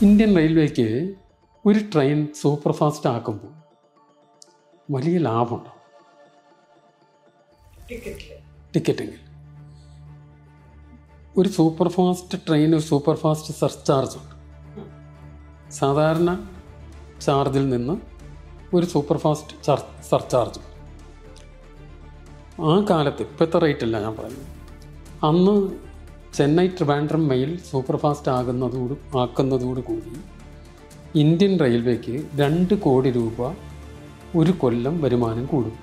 Indian റെയിൽവേക്ക് ഒരു train super fast ആക്കുമ്പോൾ വലിയ ലാഭമുണ്ട് ടിക്കറ്റില് ടിക്കറ്റിങ്ങിൽ ഒരു സൂപ്പർ ഫാസ്റ്റ് ട്രെയിൻ ഒരു സൂപ്പർ ഫാസ്റ്റ് സർചാർജ് ഉണ്ട് സാധാരണ ചാർജിൽ നിന്ന് ഒരു സൂപ്പർ ഫാസ്റ്റ് ചാർ സർചാർജ് ആ കാലത്ത് ഇപ്പോഴത്തെ റേറ്റ് അല്ല ഞാൻ പറയുന്നത് അന്ന് Chennai Trivandrum mail super fast ആകുന്നതോട് ആക്കുന്നതോടുകൂടി ഇന്ത്യൻ റെയിൽവേക്ക് രണ്ട് കോടി രൂപ ഒരു കൊല്ലം വരുമാനം കൂടും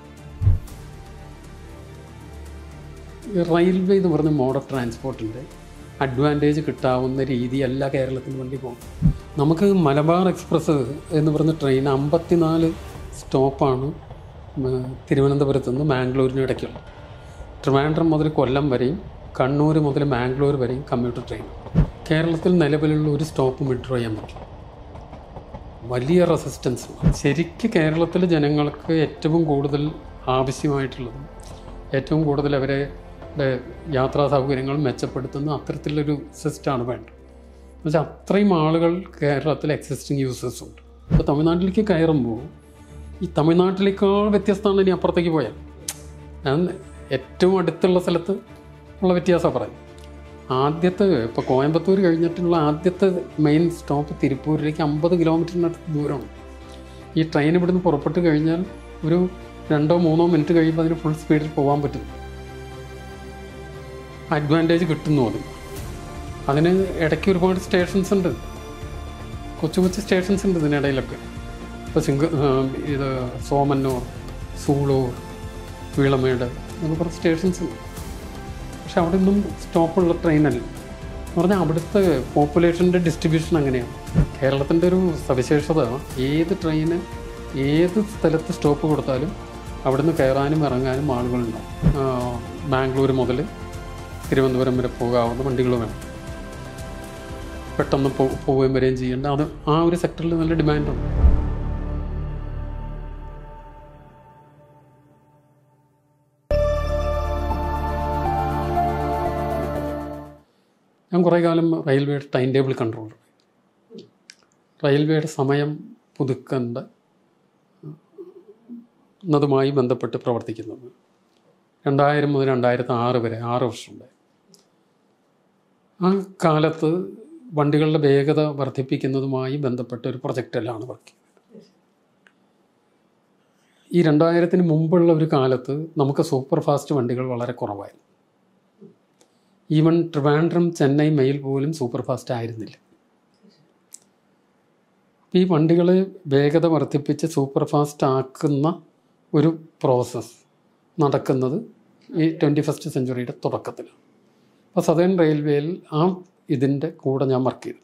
ഈ റെയിൽവേ എന്ന് പറഞ്ഞ മോഡ് ഓഫ് ട്രാൻസ്പോർട്ടിൻ്റെ അഡ്വാൻറ്റേജ് കിട്ടാവുന്ന രീതിയല്ല കേരളത്തിന് വേണ്ടി പോകും നമുക്ക് മലബാർ എക്സ്പ്രസ് എന്ന് പറഞ്ഞ ട്രെയിൻ അമ്പത്തിനാല് സ്റ്റോപ്പാണ് ഉം, തിരുവനന്തപുരത്ത് നിന്ന് മാംഗ്ലൂരിന് ഇടയ്ക്കുള്ളത് ട്രിവാൻഡ്രം മുതൽ കൊല്ലം വരെയും കണ്ണൂർ മുതൽ മാംഗ്ലൂർ വരെയും കമ്മ്യൂട്ടർ ട്രെയിൻ കേരളത്തിൽ നിലവിലുള്ള ഒരു സ്റ്റോപ്പ് വിഡ്രോ ചെയ്യാൻ പറ്റും വലിയ റെസിസ്റ്റൻസ് ശരിക്ക് കേരളത്തിലെ ജനങ്ങൾക്ക് ഏറ്റവും കൂടുതൽ ആവശ്യമായിട്ടുള്ളതും ഏറ്റവും കൂടുതൽ അവരെ ടെ യാത്രാ സൗകര്യങ്ങൾ മെച്ചപ്പെടുത്തുന്ന അത്തരത്തിലൊരു സിസ്റ്റമാണ് വേണ്ടത് എന്നുവെച്ചാൽ അത്രയും ആളുകൾ കേരളത്തിൽ എക്സിസ്റ്റിംഗ് യൂസേഴ്സ് ഉണ്ട് ഇപ്പോൾ തമിഴ്നാട്ടിലേക്ക് കയറുമ്പോൾ ഈ തമിഴ്നാട്ടിലേക്കാൾ വ്യത്യസ്തമാണ് ഇനി അപ്പുറത്തേക്ക് പോയാൽ ഞാൻ ഏറ്റവും അടുത്തുള്ള സ്ഥലത്ത് ഉള്ള വ്യത്യാസമാണ് പറയും ആദ്യത്തെ ഇപ്പോൾ കോയമ്പത്തൂർ കഴിഞ്ഞിട്ടുള്ള ആദ്യത്തെ മെയിൻ സ്റ്റോപ്പ് തിരുപ്പൂരിലേക്ക് അമ്പത് കിലോമീറ്ററിനടുത്ത് ദൂരമാണ് ഈ ട്രെയിൻ ഇവിടുന്ന് പുറപ്പെട്ട് കഴിഞ്ഞാൽ ഒരു രണ്ടോ മൂന്നോ മിനിറ്റ് കഴിയുമ്പോൾ അതിന് ഫുൾ സ്പീഡിൽ പോകാൻ പറ്റും അഡ്വാൻറ്റേജ് കിട്ടുന്നു അത് അതിന് ഇടയ്ക്ക് ഒരുപാട് സ്റ്റേഷൻസ് ഉണ്ട് കൊച്ചു കൊച്ചു സ്റ്റേഷൻസ് ഉണ്ട് ഇതിനിടയിലൊക്കെ ഇപ്പോൾ സിംഗ ഇത് സോമന്നൂർ സൂളൂർ വീളമേട് അങ്ങനെ കുറച്ച് സ്റ്റേഷൻസ് ഉണ്ട് പക്ഷെ അവിടെ ഒന്നും സ്റ്റോപ്പുള്ള ട്രെയിനല്ല എന്ന് പറഞ്ഞാൽ അവിടുത്തെ പോപ്പുലേഷൻ്റെ ഡിസ്ട്രിബ്യൂഷൻ അങ്ങനെയാണ് കേരളത്തിൻ്റെ ഒരു സവിശേഷത ഏത് ട്രെയിന് ഏത് സ്ഥലത്ത് സ്റ്റോപ്പ് കൊടുത്താലും അവിടുന്ന് കയറാനും ഇറങ്ങാനും ആളുകളുണ്ടാവും ആ, ബാംഗ്ലൂർ മുതൽ തിരുവനന്തപുരം വരെ പോകാവുന്ന വണ്ടികൾ വേണം പെട്ടെന്ന് പോ പോവുകയും വരികയും ചെയ്യേണ്ട അത് ആ ഒരു സെക്ടറിൽ നല്ല ഡിമാൻഡുണ്ട് ഞാൻ കുറേ കാലം റെയിൽവേയുടെ ടൈം ടേബിൾ കൺട്രോളർ റെയിൽവേയുടെ സമയം പുതുക്കേണ്ട എന്നതുമായി ബന്ധപ്പെട്ട് പ്രവർത്തിക്കുന്നത് രണ്ടായിരം മുതൽ രണ്ടായിരത്തി ആറ് വരെ ആറ് വർഷമുണ്ടായി ആ കാലത്ത് വണ്ടികളുടെ വേഗത വർദ്ധിപ്പിക്കുന്നതുമായി ബന്ധപ്പെട്ട ഒരു പ്രൊജക്റ്റിലാണ് വർക്ക് ചെയ്തത് ഈ രണ്ടായിരത്തിന് മുമ്പുള്ള ഒരു കാലത്ത് നമുക്ക് സൂപ്പർ ഫാസ്റ്റ് വണ്ടികൾ വളരെ കുറവായിരുന്നു ഈവൻ ട്രിവാൻഡ്രം ചെന്നൈ മെയിൽ പോലും സൂപ്പർ ഫാസ്റ്റ് ആയിരുന്നില്ല ഈ വണ്ടികളെ വേഗത വർദ്ധിപ്പിച്ച് സൂപ്പർ ഫാസ്റ്റ് ആക്കുന്ന ഒരു പ്രോസസ്സ് നടക്കുന്നത് ഈ ട്വൻറ്റി ഫസ്റ്റ് സെഞ്ചുറിയുടെ തുടക്കത്തിലാണ് അപ്പോൾ സദേൺ റെയിൽവേയിൽ ആ ഇതിൻ്റെ കൂടെ ഞാൻ വർക്ക് ചെയ്തു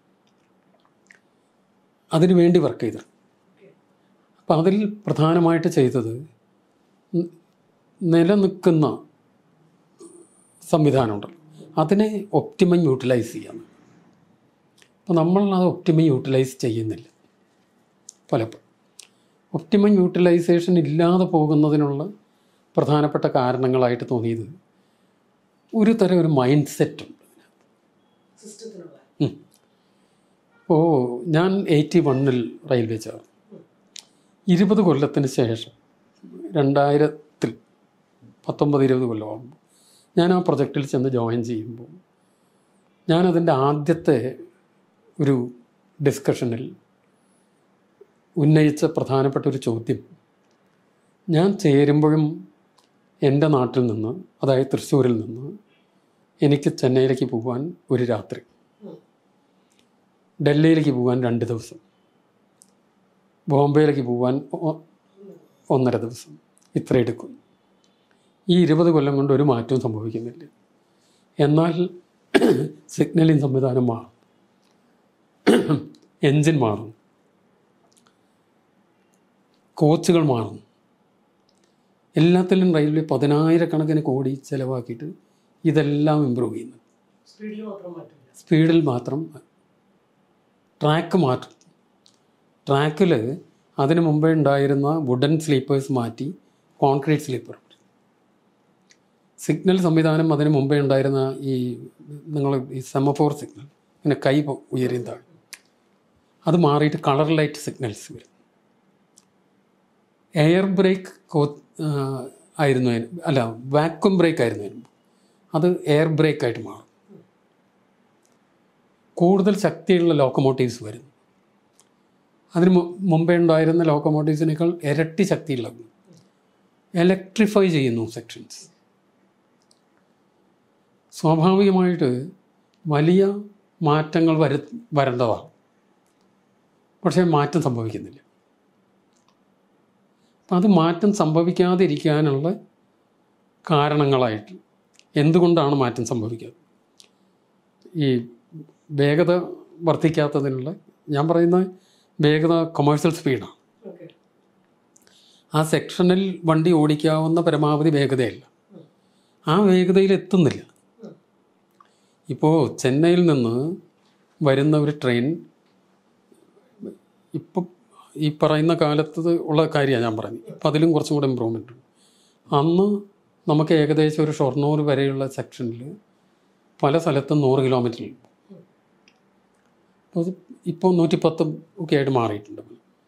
അതിനു വേണ്ടി വർക്ക് ചെയ്തു അപ്പം അതിൽ പ്രധാനമായിട്ട് ചെയ്തത് ന- നിലനിൽക്കുന്ന സംവിധാനമുണ്ടല്ലോ അതിനെ ഒപ്റ്റിമം യൂട്ടിലൈസ് ചെയ്യണം അപ്പോൾ നമ്മൾ അത് ഒപ്റ്റിമം യൂട്ടിലൈസ് ചെയ്യുന്നില്ല പലപ്പോഴും ഒപ്റ്റിമം യൂട്ടിലൈസേഷൻ ഇല്ലാതെ പോകുന്നതിനുള്ള പ്രധാനപ്പെട്ട കാരണങ്ങളായിട്ട് തോന്നിയത് ഒരു തരം ഒരു മൈൻഡ് സെറ്റ് ഉണ്ട് സിസ്റ്റത്തിനുള്ള അപ്പോൾ ഞാൻ എയ്റ്റി വണ്ണിൽ റെയിൽവേ ചേർന്നു ഇരുപത് കൊല്ലത്തിന് ശേഷം രണ്ടായിരത്തിൽ പത്തൊമ്പത് ഇരുപത് കൊല്ലമാകുമ്പോൾ ഞാൻ ആ പ്രൊജക്റ്റിൽ ചെന്ന് ജോയിൻ ചെയ്യുമ്പോൾ ഞാനതിൻ്റെ ആദ്യത്തെ ഒരു ഡിസ്കഷനിൽ ഉന്നയിച്ച പ്രധാനപ്പെട്ട ഒരു ചോദ്യം ഞാൻ ചേരുമ്പോഴും എൻ്റെ നാട്ടിൽ നിന്ന് അതായത് തൃശ്ശൂരിൽ നിന്ന് എനിക്ക് ചെന്നൈയിലേക്ക് പോകാൻ ഒരു രാത്രി ഡൽഹിയിലേക്ക് പോകാൻ രണ്ട് ദിവസം ബോംബെയിലേക്ക് പോകാൻ ഒ- ഒന്നര ദിവസം ഇത്ര എടുക്കും ഈ ഇരുപത് കൊല്ലം കൊണ്ട് ഒരു മാറ്റവും സംഭവിക്കുന്നില്ല എന്നാൽ സിഗ്നലിംഗ് സംവിധാനം മാറും എൻജിൻ മാറും കോച്ചുകൾ മാറും എല്ലാത്തിലും റെയിൽവേ പതിനായിരക്കണക്കിന് കോടി ചിലവാക്കിയിട്ട് ഇതെല്ലാം ഇമ്പ്രൂവ് ചെയ്യുന്നു സ്പീഡിൽ മാത്രം മാറ്റില്ല സ്പീഡിൽ മാത്രം ട്രാക്ക് മാറ്റും ട്രാക്കിൽ അതിന് മുമ്പേ ഉണ്ടായിരുന്ന വുഡൻ സ്ലീപ്പേഴ്സ് മാറ്റി കോൺക്രീറ്റ് സ്ലീപ്പർ സിഗ്നൽ സംവിധാനം അതിന് മുമ്പേ ഉണ്ടായിരുന്ന ഈ നിങ്ങൾ ഈ സെമഫോർ സിഗ്നൽ ഇങ്ങനെ കൈ പൊ- ഉയരും താഴെ അത് മാറിയിട്ട് കളർ ലൈറ്റ് സിഗ്നൽസ് വരും എയർ ബ്രേക്ക് കോ ആയിരുന്നു അതിന് അല്ല വാക്വം ബ്രേക്ക് ആയിരുന്നു അതിന് മുമ്പ്. അത് എയർ ബ്രേക്ക് ആയിട്ട് മാറും കൂടുതൽ ശക്തിയുള്ള ലോക്കോമോട്ടീവ്സ് വരുന്നു അതിന് മു- മുമ്പേ ഉണ്ടായിരുന്ന ലോക്കോമോട്ടീവ്സിനേക്കാൾ ഇരട്ടി ശക്തിയുള്ള ഇലക്ട്രിഫൈ ചെയ്യുന്നു സെക്ഷൻസ് സ്വാഭാവികമായിട്ട് വലിയ മാറ്റങ്ങൾ വര വരേണ്ടതാണ് പക്ഷേ മാറ്റം സംഭവിക്കുന്നില്ല അപ്പം അത് മാറ്റം സംഭവിക്കാതിരിക്കാനുള്ള കാരണങ്ങളായിട്ട് എന്തുകൊണ്ടാണ് മാറ്റം സംഭവിക്കുക ഈ വേഗത വർദ്ധിക്കാത്തതിനുള്ള ഞാൻ പറയുന്ന വേഗത കൊമേഴ്സ്യൽ സ്പീഡാണ് ഓക്കെ ആ സെക്ഷനിൽ വണ്ടി ഓടിക്കാവുന്ന പരമാവധി വേഗതയല്ല ആ വേഗതയിൽ എത്തുന്നില്ല ഇപ്പോൾ ചെന്നൈയിൽ നിന്ന് വരുന്ന ഒരു ട്രെയിൻ ഇപ്പം ഈ പറയുന്ന കാലത്ത് ഉള്ള കാര്യമാണ് ഞാൻ പറയുന്നത് ഇപ്പം അതിലും കുറച്ചും കൂടെ ഇമ്പ്രൂവ്മെൻ്റ് ഉണ്ട് അന്ന് നമുക്ക് ഏകദേശം ഒരു ഷൊർണൂർ വരെയുള്ള സെക്ഷനിൽ പല സ്ഥലത്തും നൂറ് കിലോമീറ്ററിൽ അപ്പോൾ അത് ഇപ്പോൾ നൂറ്റിപ്പത്തും ഒക്കെ ആയിട്ട് മാറിയിട്ടുണ്ട്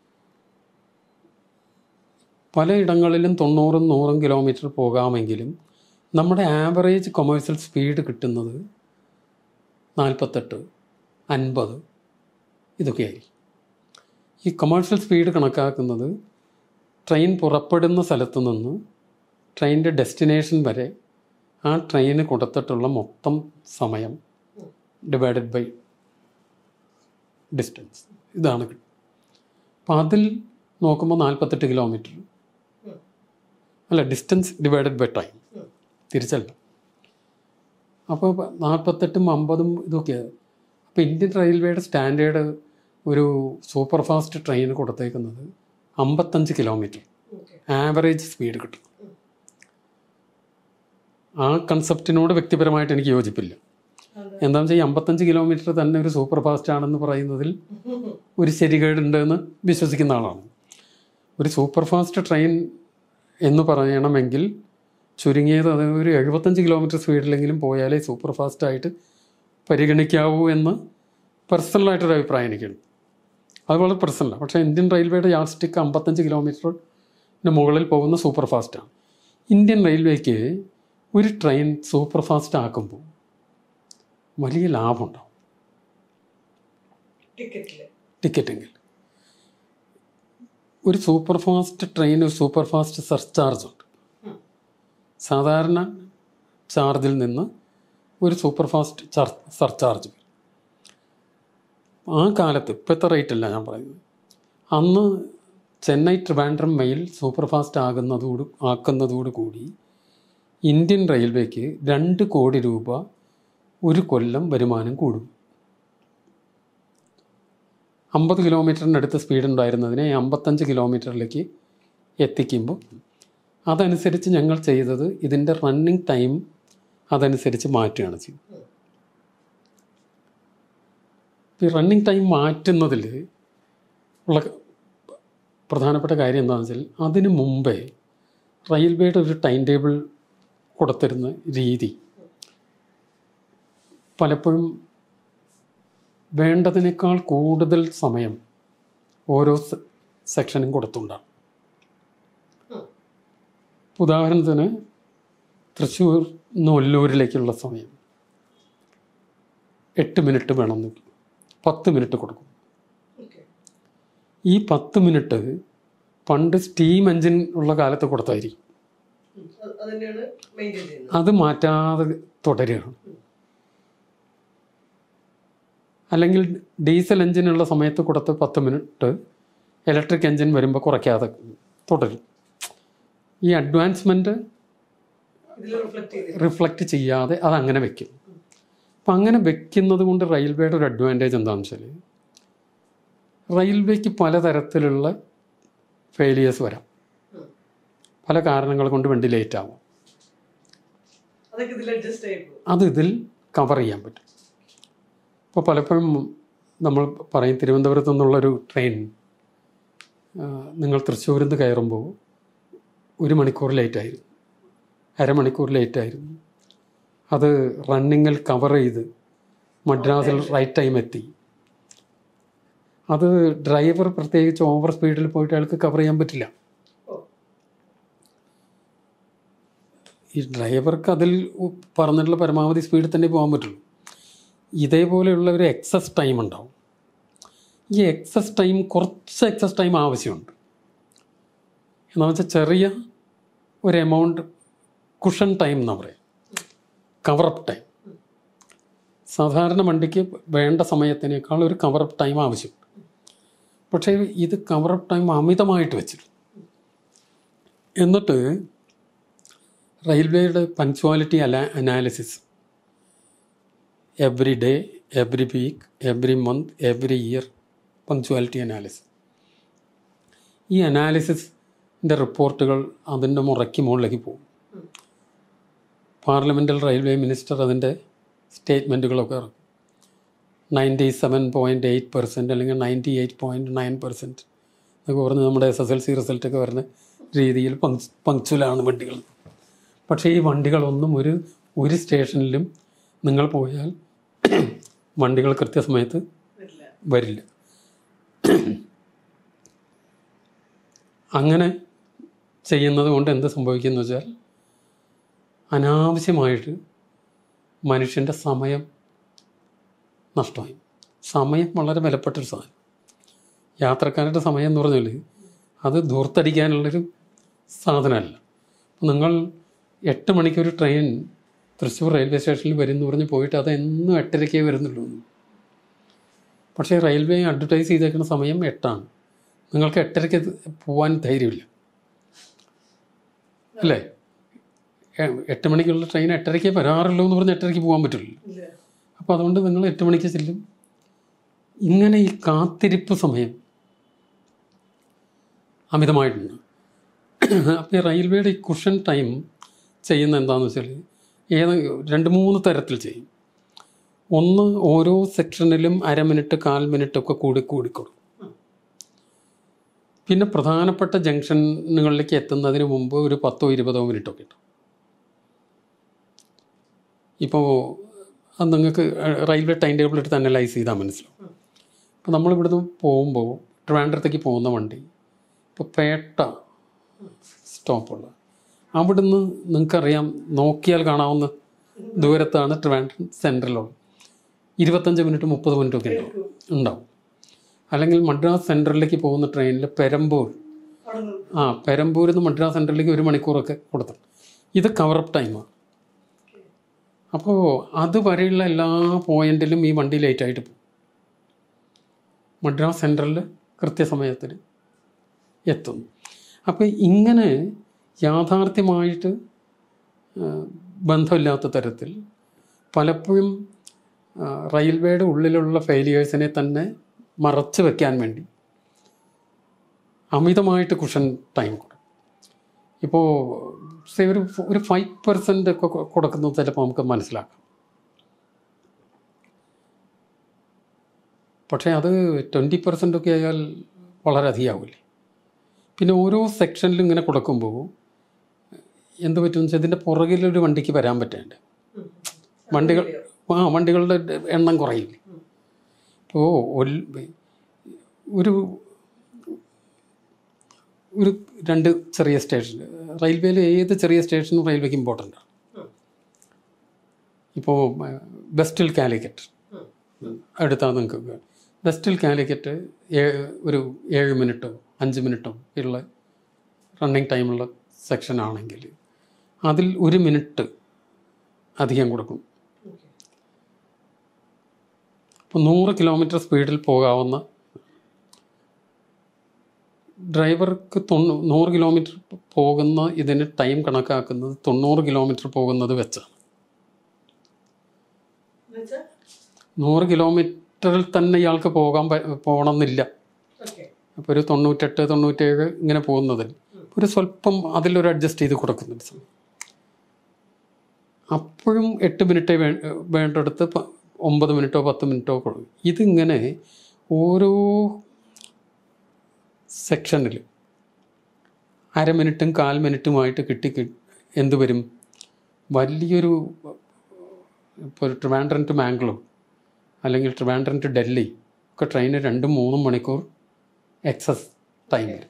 പലയിടങ്ങളിലും തൊണ്ണൂറും നൂറും കിലോമീറ്റർ പോകാമെങ്കിലും നമ്മുടെ ആവറേജ് കൊമേഴ്സ്യൽ സ്പീഡ് കിട്ടുന്നത് നാൽപ്പത്തെട്ട് അൻപത് ഇതൊക്കെയായിരിക്കും ഈ കൊമേഴ്സ്യൽ സ്പീഡ് കണക്കാക്കുന്നത് ട്രെയിൻ പുറപ്പെടുന്ന സ്ഥലത്ത് നിന്ന് ട്രെയിനിൻ്റെ ഡെസ്റ്റിനേഷൻ വരെ ആ ട്രെയിന് കൊടുത്തിട്ടുള്ള മൊത്തം സമയം ഡിവൈഡഡ് ബൈ ഡിസ്റ്റൻസ് ഇതാണ് കിട്ടുക അപ്പം അതിൽ നോക്കുമ്പോൾ നാൽപ്പത്തെട്ട് കിലോമീറ്റർ അല്ല ഡിസ്റ്റൻസ് ഡിവൈഡഡ് ബൈ ടൈം തിരിച്ചല്ല അപ്പോൾ നാൽപ്പത്തെട്ടും അമ്പതും ഇതൊക്കെയാണ് അപ്പോൾ ഇന്ത്യൻ റെയിൽവേയുടെ സ്റ്റാൻഡേർഡ് ഒരു സൂപ്പർ ഫാസ്റ്റ് ട്രെയിൻ കൊടുത്തേക്കുന്നത് അമ്പത്തഞ്ച് കിലോമീറ്റർ ഓക്കെ ആവറേജ് സ്പീഡ് കിട്ടും ആ കൺസെപ്റ്റിനോട് വ്യക്തിപരമായിട്ട് എനിക്ക് യോജിപ്പില്ല അതെ. എന്താണെന്ന് വെച്ചാൽ ഈ അമ്പത്തഞ്ച് കിലോമീറ്റർ തന്നെ ഒരു സൂപ്പർ ഫാസ്റ്റ് ആണെന്ന് പറയുന്നതിൽ ഒരു ശരികേടുണ്ട് എന്ന് വിശ്വസിക്കുന്ന ആളാണ് ഒരു സൂപ്പർ ഫാസ്റ്റ് ട്രെയിൻ എന്ന് പറയണമെങ്കിൽ ചുരുങ്ങിയത് അത് ഒരു എഴുപത്തഞ്ച് കിലോമീറ്റർ സ്പീഡിലെങ്കിലും പോയാലേ സൂപ്പർ ഫാസ്റ്റ് ആയിട്ട് പരിഗണിക്കാവൂ എന്ന് പേഴ്സണലായിട്ടൊരു അഭിപ്രായം എനിക്കുണ്ട് അത് വളരെ പേഴ്സണലാണ് പക്ഷേ ഇന്ത്യൻ റെയിൽവേയുടെ യാസ്റ്റിക്ക് അമ്പത്തഞ്ച് കിലോമീറ്ററിന് മുകളിൽ പോകുന്ന സൂപ്പർ ഫാസ്റ്റാണ് ഇന്ത്യൻ റെയിൽവേക്ക് ഒരു ട്രെയിൻ സൂപ്പർ ഫാസ്റ്റ് ആക്കുമ്പോൾ വലിയ ലാഭമുണ്ടാവും ടിക്കറ്റില് ടിക്കറ്റെങ്കിൽ ഒരു സൂപ്പർ ഫാസ്റ്റ് ട്രെയിൻ ഒരു സൂപ്പർ ഫാസ്റ്റ് സർചാർജ് ഉണ്ട് ഉം. സാധാരണ ചാർജിൽ നിന്ന് ഒരു സൂപ്പർ ഫാസ്റ്റ് ചാർ സർചാർജ് വരും ആ കാലത്ത് ഇപ്പോഴത്തെ റേറ്റ് അല്ല ഞാൻ പറയുന്നത് അന്ന് Chennai Trivandrum mail super fast ആകുന്നതോട് ആക്കുന്നതോട് കൂടി ഇന്ത്യൻ റെയിൽവേക്ക് രണ്ട് കോടി രൂപ ഒരു കൊല്ലം വരുമാനം കൂടും അമ്പത് കിലോമീറ്ററിനടുത്ത് സ്പീഡ് ഉണ്ടായിരുന്നതിനെ അമ്പത്തഞ്ച് കിലോമീറ്ററിലേക്ക് എത്തിക്കുമ്പോൾ അതനുസരിച്ച് ഞങ്ങൾ ചെയ്തത് ഇതിൻ്റെ റണ്ണിങ് ടൈം അതനുസരിച്ച് മാറ്റുകയാണ് ചെയ്യുന്നത് ഈ റണ്ണിങ് ടൈം മാറ്റുന്നതിൽ ഉള്ള പ്രധാനപ്പെട്ട കാര്യം എന്താണെന്ന് വെച്ചാൽ അതിനു മുമ്പേ റെയിൽവേയുടെ ഒരു ടൈം ടേബിൾ കൊടുത്തിരുന്ന രീതി പലപ്പോഴും വേണ്ടതിനേക്കാൾ കൂടുതൽ സമയം ഓരോ സെ- സെക്ഷനും കൊടുത്തുണ്ടാകും ഉം. ഉദാഹരണത്തിന് തൃശ്ശൂർ നിന്ന് ഒല്ലൂരിലേക്കുള്ള സമയം എട്ട് മിനിറ്റ് വേണമെന്ന് പത്ത് മിനിറ്റ് കൊടുക്കും ഓക്കെ ഈ പത്ത് മിനിറ്റ് പണ്ട് സ്റ്റീം എഞ്ചിൻ ഉള്ള കാലത്ത് കൊടുത്തായിരിക്കും അത് തന്നെയാണ് മെയിൻറ്റെയിൻ ചെയ്യുന്നത് അത് മാറ്റാതെ തുടരുകയാണ് അല്ലെങ്കിൽ ഡീസൽ എഞ്ചിനുള്ള സമയത്ത് കൊടുത്ത് പത്ത് മിനിറ്റ് ഇലക്ട്രിക് എഞ്ചിൻ വരുമ്പോൾ കുറയ്ക്കാതെ തുടരും ഈ അഡ്വാൻസ്മെൻറ്റ് ഇതിൽ റിഫ്ലക്ട് ചെയ്ത് റിഫ്ലക്റ്റ് ചെയ്യാതെ അത് അങ്ങനെ വെക്കും അപ്പം അങ്ങനെ വെക്കുന്നത് കൊണ്ട് റെയിൽവേയുടെ ഒരു അഡ്വാൻറ്റേജ് എന്താണെന്ന് വെച്ചാൽ റെയിൽവേക്ക് പലതരത്തിലുള്ള ഫെയിലിയേഴ്സ് വരാം ഉം. പല കാരണങ്ങൾ കൊണ്ട് വണ്ടി ലേറ്റ് ആവും അതൊക്കെ ഇതിൽ അഡ്ജസ്റ്റ് ആയി പോകും അത് ഇതിൽ കവർ ചെയ്യാൻ പറ്റും ഇപ്പോൾ പലപ്പോഴും നമ്മൾ പറയും തിരുവനന്തപുരത്തു നിന്നുള്ളൊരു ട്രെയിൻ ആ, നിങ്ങൾ തൃശ്ശൂരിൽ നിന്ന് കയറുമ്പോൾ ഒരു മണിക്കൂർ ലേറ്റായിരുന്നു അരമണിക്കൂർ ലേറ്റായിരുന്നു അത് റണ്ണിങ്ങിൽ കവർ ചെയ്ത് മദ്രാസിൽ റൈറ്റ് ടൈം എത്തി അത് ഡ്രൈവർ പ്രത്യേകിച്ച് ഓവർ സ്പീഡിൽ പോയിട്ട് അയാൾക്ക് കവർ ചെയ്യാൻ പറ്റില്ല ഓ ഈ ഡ്രൈവർക്ക് അതിൽ ഉ- പറഞ്ഞിട്ടുള്ള പരമാവധി സ്പീഡിൽ തന്നെ പോകാൻ പറ്റുള്ളൂ ഇതേപോലെയുള്ള ഒരു എക്സസ് ടൈം ഉണ്ടാവും ഈ എക്സസ് ടൈം കുറച്ച് എക്സസ് ടൈം ആവശ്യമുണ്ട് എന്ന് വെച്ചാൽ ചെറിയ ഒരു എമൗണ്ട് കുഷൻ ടൈം എന്ന് പറയും കവറപ്പ് ടൈം സാധാരണ വണ്ടിക്ക് വേണ്ട സമയത്തിനേക്കാൾ ഒരു കവറപ്പ് ടൈം ആവശ്യമുണ്ട് പക്ഷേ ഇത് കവറപ്പ് ടൈം അമിതമായിട്ട് വെച്ചിരുന്നു എന്നിട്ട് റെയിൽവേയുടെ പങ്ക്ച്വാലിറ്റി അല analysis every day every week every month every year punctuality analysis ഈ അനാലിസിസിൻ്റെ റിപ്പോർട്ടുകൾ അതിൻ്റെ മുറയ്ക്ക് മുകളിലേക്ക് പോകും പാർലമെൻറ്റൽ റെയിൽവേ മിനിസ്റ്റർ അതിൻ്റെ സ്റ്റേറ്റ്മെൻറ്റുകളൊക്കെ ഇറക്കും ninety seven point eight percent അല്ലെങ്കിൽ ninety eight point nine percent എന്നൊക്കെ പറഞ്ഞ് നമ്മുടെ എസ് എസ് എൽ സി റിസൾട്ടൊക്കെ വരുന്ന രീതിയിൽ പങ്ക്ച് പങ്ക്ച്വലാണ് വണ്ടികൾ പക്ഷേ ഈ വണ്ടികളൊന്നും ഒരു ഒരു സ്റ്റേഷനിലും നിങ്ങൾ പോയാൽ വണ്ടികൾ കൃത്യസമയത്ത് വരില്ല വരില്ല അങ്ങനെ ചെയ്യുന്നത് കൊണ്ട് എന്ത് സംഭവിക്കുന്നു വെച്ചാൽ അനാവശ്യമായിട്ട് മനുഷ്യൻ്റെ സമയം നഷ്ടമായി സമയം വളരെ വിലപ്പെട്ടൊരു സാധനം യാത്രക്കാരുടെ സമയം എന്ന് പറഞ്ഞാൽ അത് ധൂർത്തടിക്കാനുള്ളൊരു സാധനമല്ല നിങ്ങൾ എട്ട് മണിക്കൊരു ട്രെയിൻ തൃശ്ശൂർ റെയിൽവേ സ്റ്റേഷനിൽ വരും എന്ന് പറഞ്ഞ് പോയിട്ട് അത് എന്നും എട്ടരയ്ക്കേ വരുന്നുള്ളൂ പക്ഷേ റെയിൽവേ അഡ്വർടൈസ് ചെയ്തേക്കുന്ന സമയം എട്ടാണ് നിങ്ങൾക്ക് എട്ടരയ്ക്ക് പോകാൻ ധൈര്യമില്ല അല്ലേ എ- എട്ട് മണിക്കുള്ള ട്രെയിൻ എട്ടരയ്ക്കേ വരാറുള്ളൂ എന്ന് പറഞ്ഞ് എട്ടരയ്ക്ക് പോകാൻ പറ്റില്ല ഇല്ല അപ്പോൾ അതുകൊണ്ട് നിങ്ങൾ എട്ട് മണിക്ക് ചെല്ലും ഇങ്ങനെ ഈ കാത്തിരിപ്പ് സമയം അമിതമായിട്ടുണ്ട് അപ്പോൾ ഈ റെയിൽവേയുടെ ഈ കുഷൻ ടൈം ചെയ്യുന്ന എന്താണെന്ന് വെച്ചാൽ ഏത് രണ്ട് മൂന്ന് തരത്തിൽ ചെയ്യും ഒന്ന് ഓരോ സെക്ഷനിലും അര മിനിറ്റ് കാൽ മിനിറ്റ് ഒക്കെ കൂടി കൂടിക്കൊടുക്കും പിന്നെ പ്രധാനപ്പെട്ട ജംഗ്ഷനുകളിലേക്ക് എത്തുന്നതിന് മുമ്പ് ഒരു പത്തോ ഇരുപതോ മിനിറ്റൊക്കെ കിട്ടും ഇപ്പോൾ അത് നിങ്ങൾക്ക് റെയിൽവേ ടൈം ടേബിൾ എടുത്ത് അനലൈസ് ചെയ്താൽ മനസ്സിലാവും അപ്പോൾ നമ്മളിവിടുന്ന് പോകുമ്പോൾ ട്രിവാൻഡ്രത്തേക്ക് പോകുന്ന വണ്ടി ഇപ്പോൾ പേട്ട സ്റ്റോപ്പുള്ള അവിടുന്ന് നിങ്ങൾക്കറിയാം നോക്കിയാൽ കാണാവുന്ന ദൂരത്താണ് ട്രിവാൻഡ്രം സെൻട്രലുള്ളത് ഇരുപത്തഞ്ച് മിനിറ്റ് മുപ്പത് മിനിറ്റ് ഒക്കെ ഉണ്ടാവും ഉണ്ടാവും അല്ലെങ്കിൽ മദ്രാസ് സെൻട്രലിലേക്ക് പോകുന്ന ട്രെയിനിൽ പെരമ്പൂർ അവിടെ നിന്ന് ആ പെരമ്പൂരിൽ നിന്ന് മദ്രാസ് സെൻട്രലിലേക്ക് ഒരു മണിക്കൂറൊക്കെ കൊടുത്തു ഇത് കവറപ്പ് ടൈമാണ് അപ്പോൾ അതുവരെയുള്ള എല്ലാ പോയിന്റിലും ഈ വണ്ടി ലേറ്റായിട്ട് പോകും മദ്രാസ് സെൻട്രലിൽ കൃത്യസമയത്തിന് എത്തുന്നു അപ്പോൾ ഇങ്ങനെ യാഥാർത്ഥ്യമായിട്ട് ആ, ബന്ധമില്ലാത്ത തരത്തിൽ പലപ്പോഴും ആ, റെയിൽവേയുടെ ഉള്ളിലുള്ള ഫെയിലിയേഴ്സിനെ തന്നെ മറച്ചു വെക്കാൻ വേണ്ടി അമിതമായിട്ട് കുഷൻ ടൈം കൊടുക്കും ഇപ്പോൾ സേ ഒരു ഒരു ഫൈവ് പെർസെൻ്റ് ഒക്കെ കൊ- കൊടുക്കുന്നത് ചിലപ്പോൾ നമുക്ക് മനസ്സിലാക്കാം പക്ഷേ അത് ട്വൻറ്റി പെർസെൻ്റ് ഒക്കെ ആയാൽ വളരെ അധികമാവില്ലേ പിന്നെ ഓരോ സെക്ഷനിലും ഇങ്ങനെ കൊടുക്കുമ്പോൾ എന്ത് പറ്റുമെന്ന് വെച്ചാൽ ഇതിൻ്റെ പുറകിലൊരു വണ്ടിക്ക് വരാൻ പറ്റേണ്ട ഉം. വണ്ടികൾ ആ വണ്ടികളുടെ എണ്ണം കുറയില്ലേ ഇപ്പോൾ ഒരു ഒരു രണ്ട് ചെറിയ സ്റ്റേഷൻ റെയിൽവേയിൽ ഏത് ചെറിയ സ്റ്റേഷനും റെയിൽവേക്ക് ഇമ്പോർട്ടൻ്റ് ആണ് ഉം. ഇപ്പോൾ വെസ്റ്റിൽ കാലിക്കറ്റ് ഉം. എടുത്താൽ നിങ്ങൾക്ക് വെസ്റ്റിൽ കാലിക്കറ്റ് ഏ- ഒരു ഏഴ് മിനിറ്റോ അഞ്ച് മിനിറ്റോ ഉള്ള റണ്ണിങ് ടൈമുള്ള സെക്ഷൻ ആണെങ്കിൽ അതിൽ ഒരു മിനിറ്റ് അധികം കൊടുക്കും ഓക്കെ ഇപ്പോൾ നൂറ് കിലോമീറ്റർ സ്പീഡിൽ പോകാവുന്ന ഡ്രൈവർക്ക് തൊണ്ണൂ നൂറ് കിലോമീറ്റർ പോകുന്ന ഇതിന് ടൈം കണക്കാക്കുന്നത് തൊണ്ണൂറ് കിലോമീറ്റർ പോകുന്നത് വെച്ചാണ് എന്നുവെച്ചാൽ നൂറ് കിലോമീറ്ററിൽ തന്നെ ഇയാൾക്ക് പോകാൻ പ- പോകണമെന്നില്ല ഓക്കെ അപ്പോൾ ഒരു തൊണ്ണൂറ്റെട്ട് തൊണ്ണൂറ്റേഴ് ഇങ്ങനെ പോകുന്നതിൽ ഒരു സ്വല്പം അതിലൊരു അഡ്ജസ്റ്റ് ചെയ്ത് കൊടുക്കുന്നുണ്ട് സമയം അപ്പോഴും എട്ട് മിനിറ്റേ വേ വേണ്ടടുത്ത് പ- ഒമ്പത് മിനിറ്റോ പത്ത് മിനിറ്റോ കൊടുക്കും ഇതിങ്ങനെ ഓരോ സെക്ഷനിൽ അര മിനിറ്റും കാൽ മിനിറ്റുമായിട്ട് കിട്ടി കി- എന്ത് വരും വലിയൊരു ഇപ്പോൾ ട്രിവാൻഡ്രം ടു മാംഗ്ലൂർ അല്ലെങ്കിൽ ട്രിവാൻഡ്രം ടു ഡൽഹി ഒക്കെ ട്രെയിന് രണ്ടും മൂന്നും മണിക്കൂർ എക്സസ് ടൈം വരും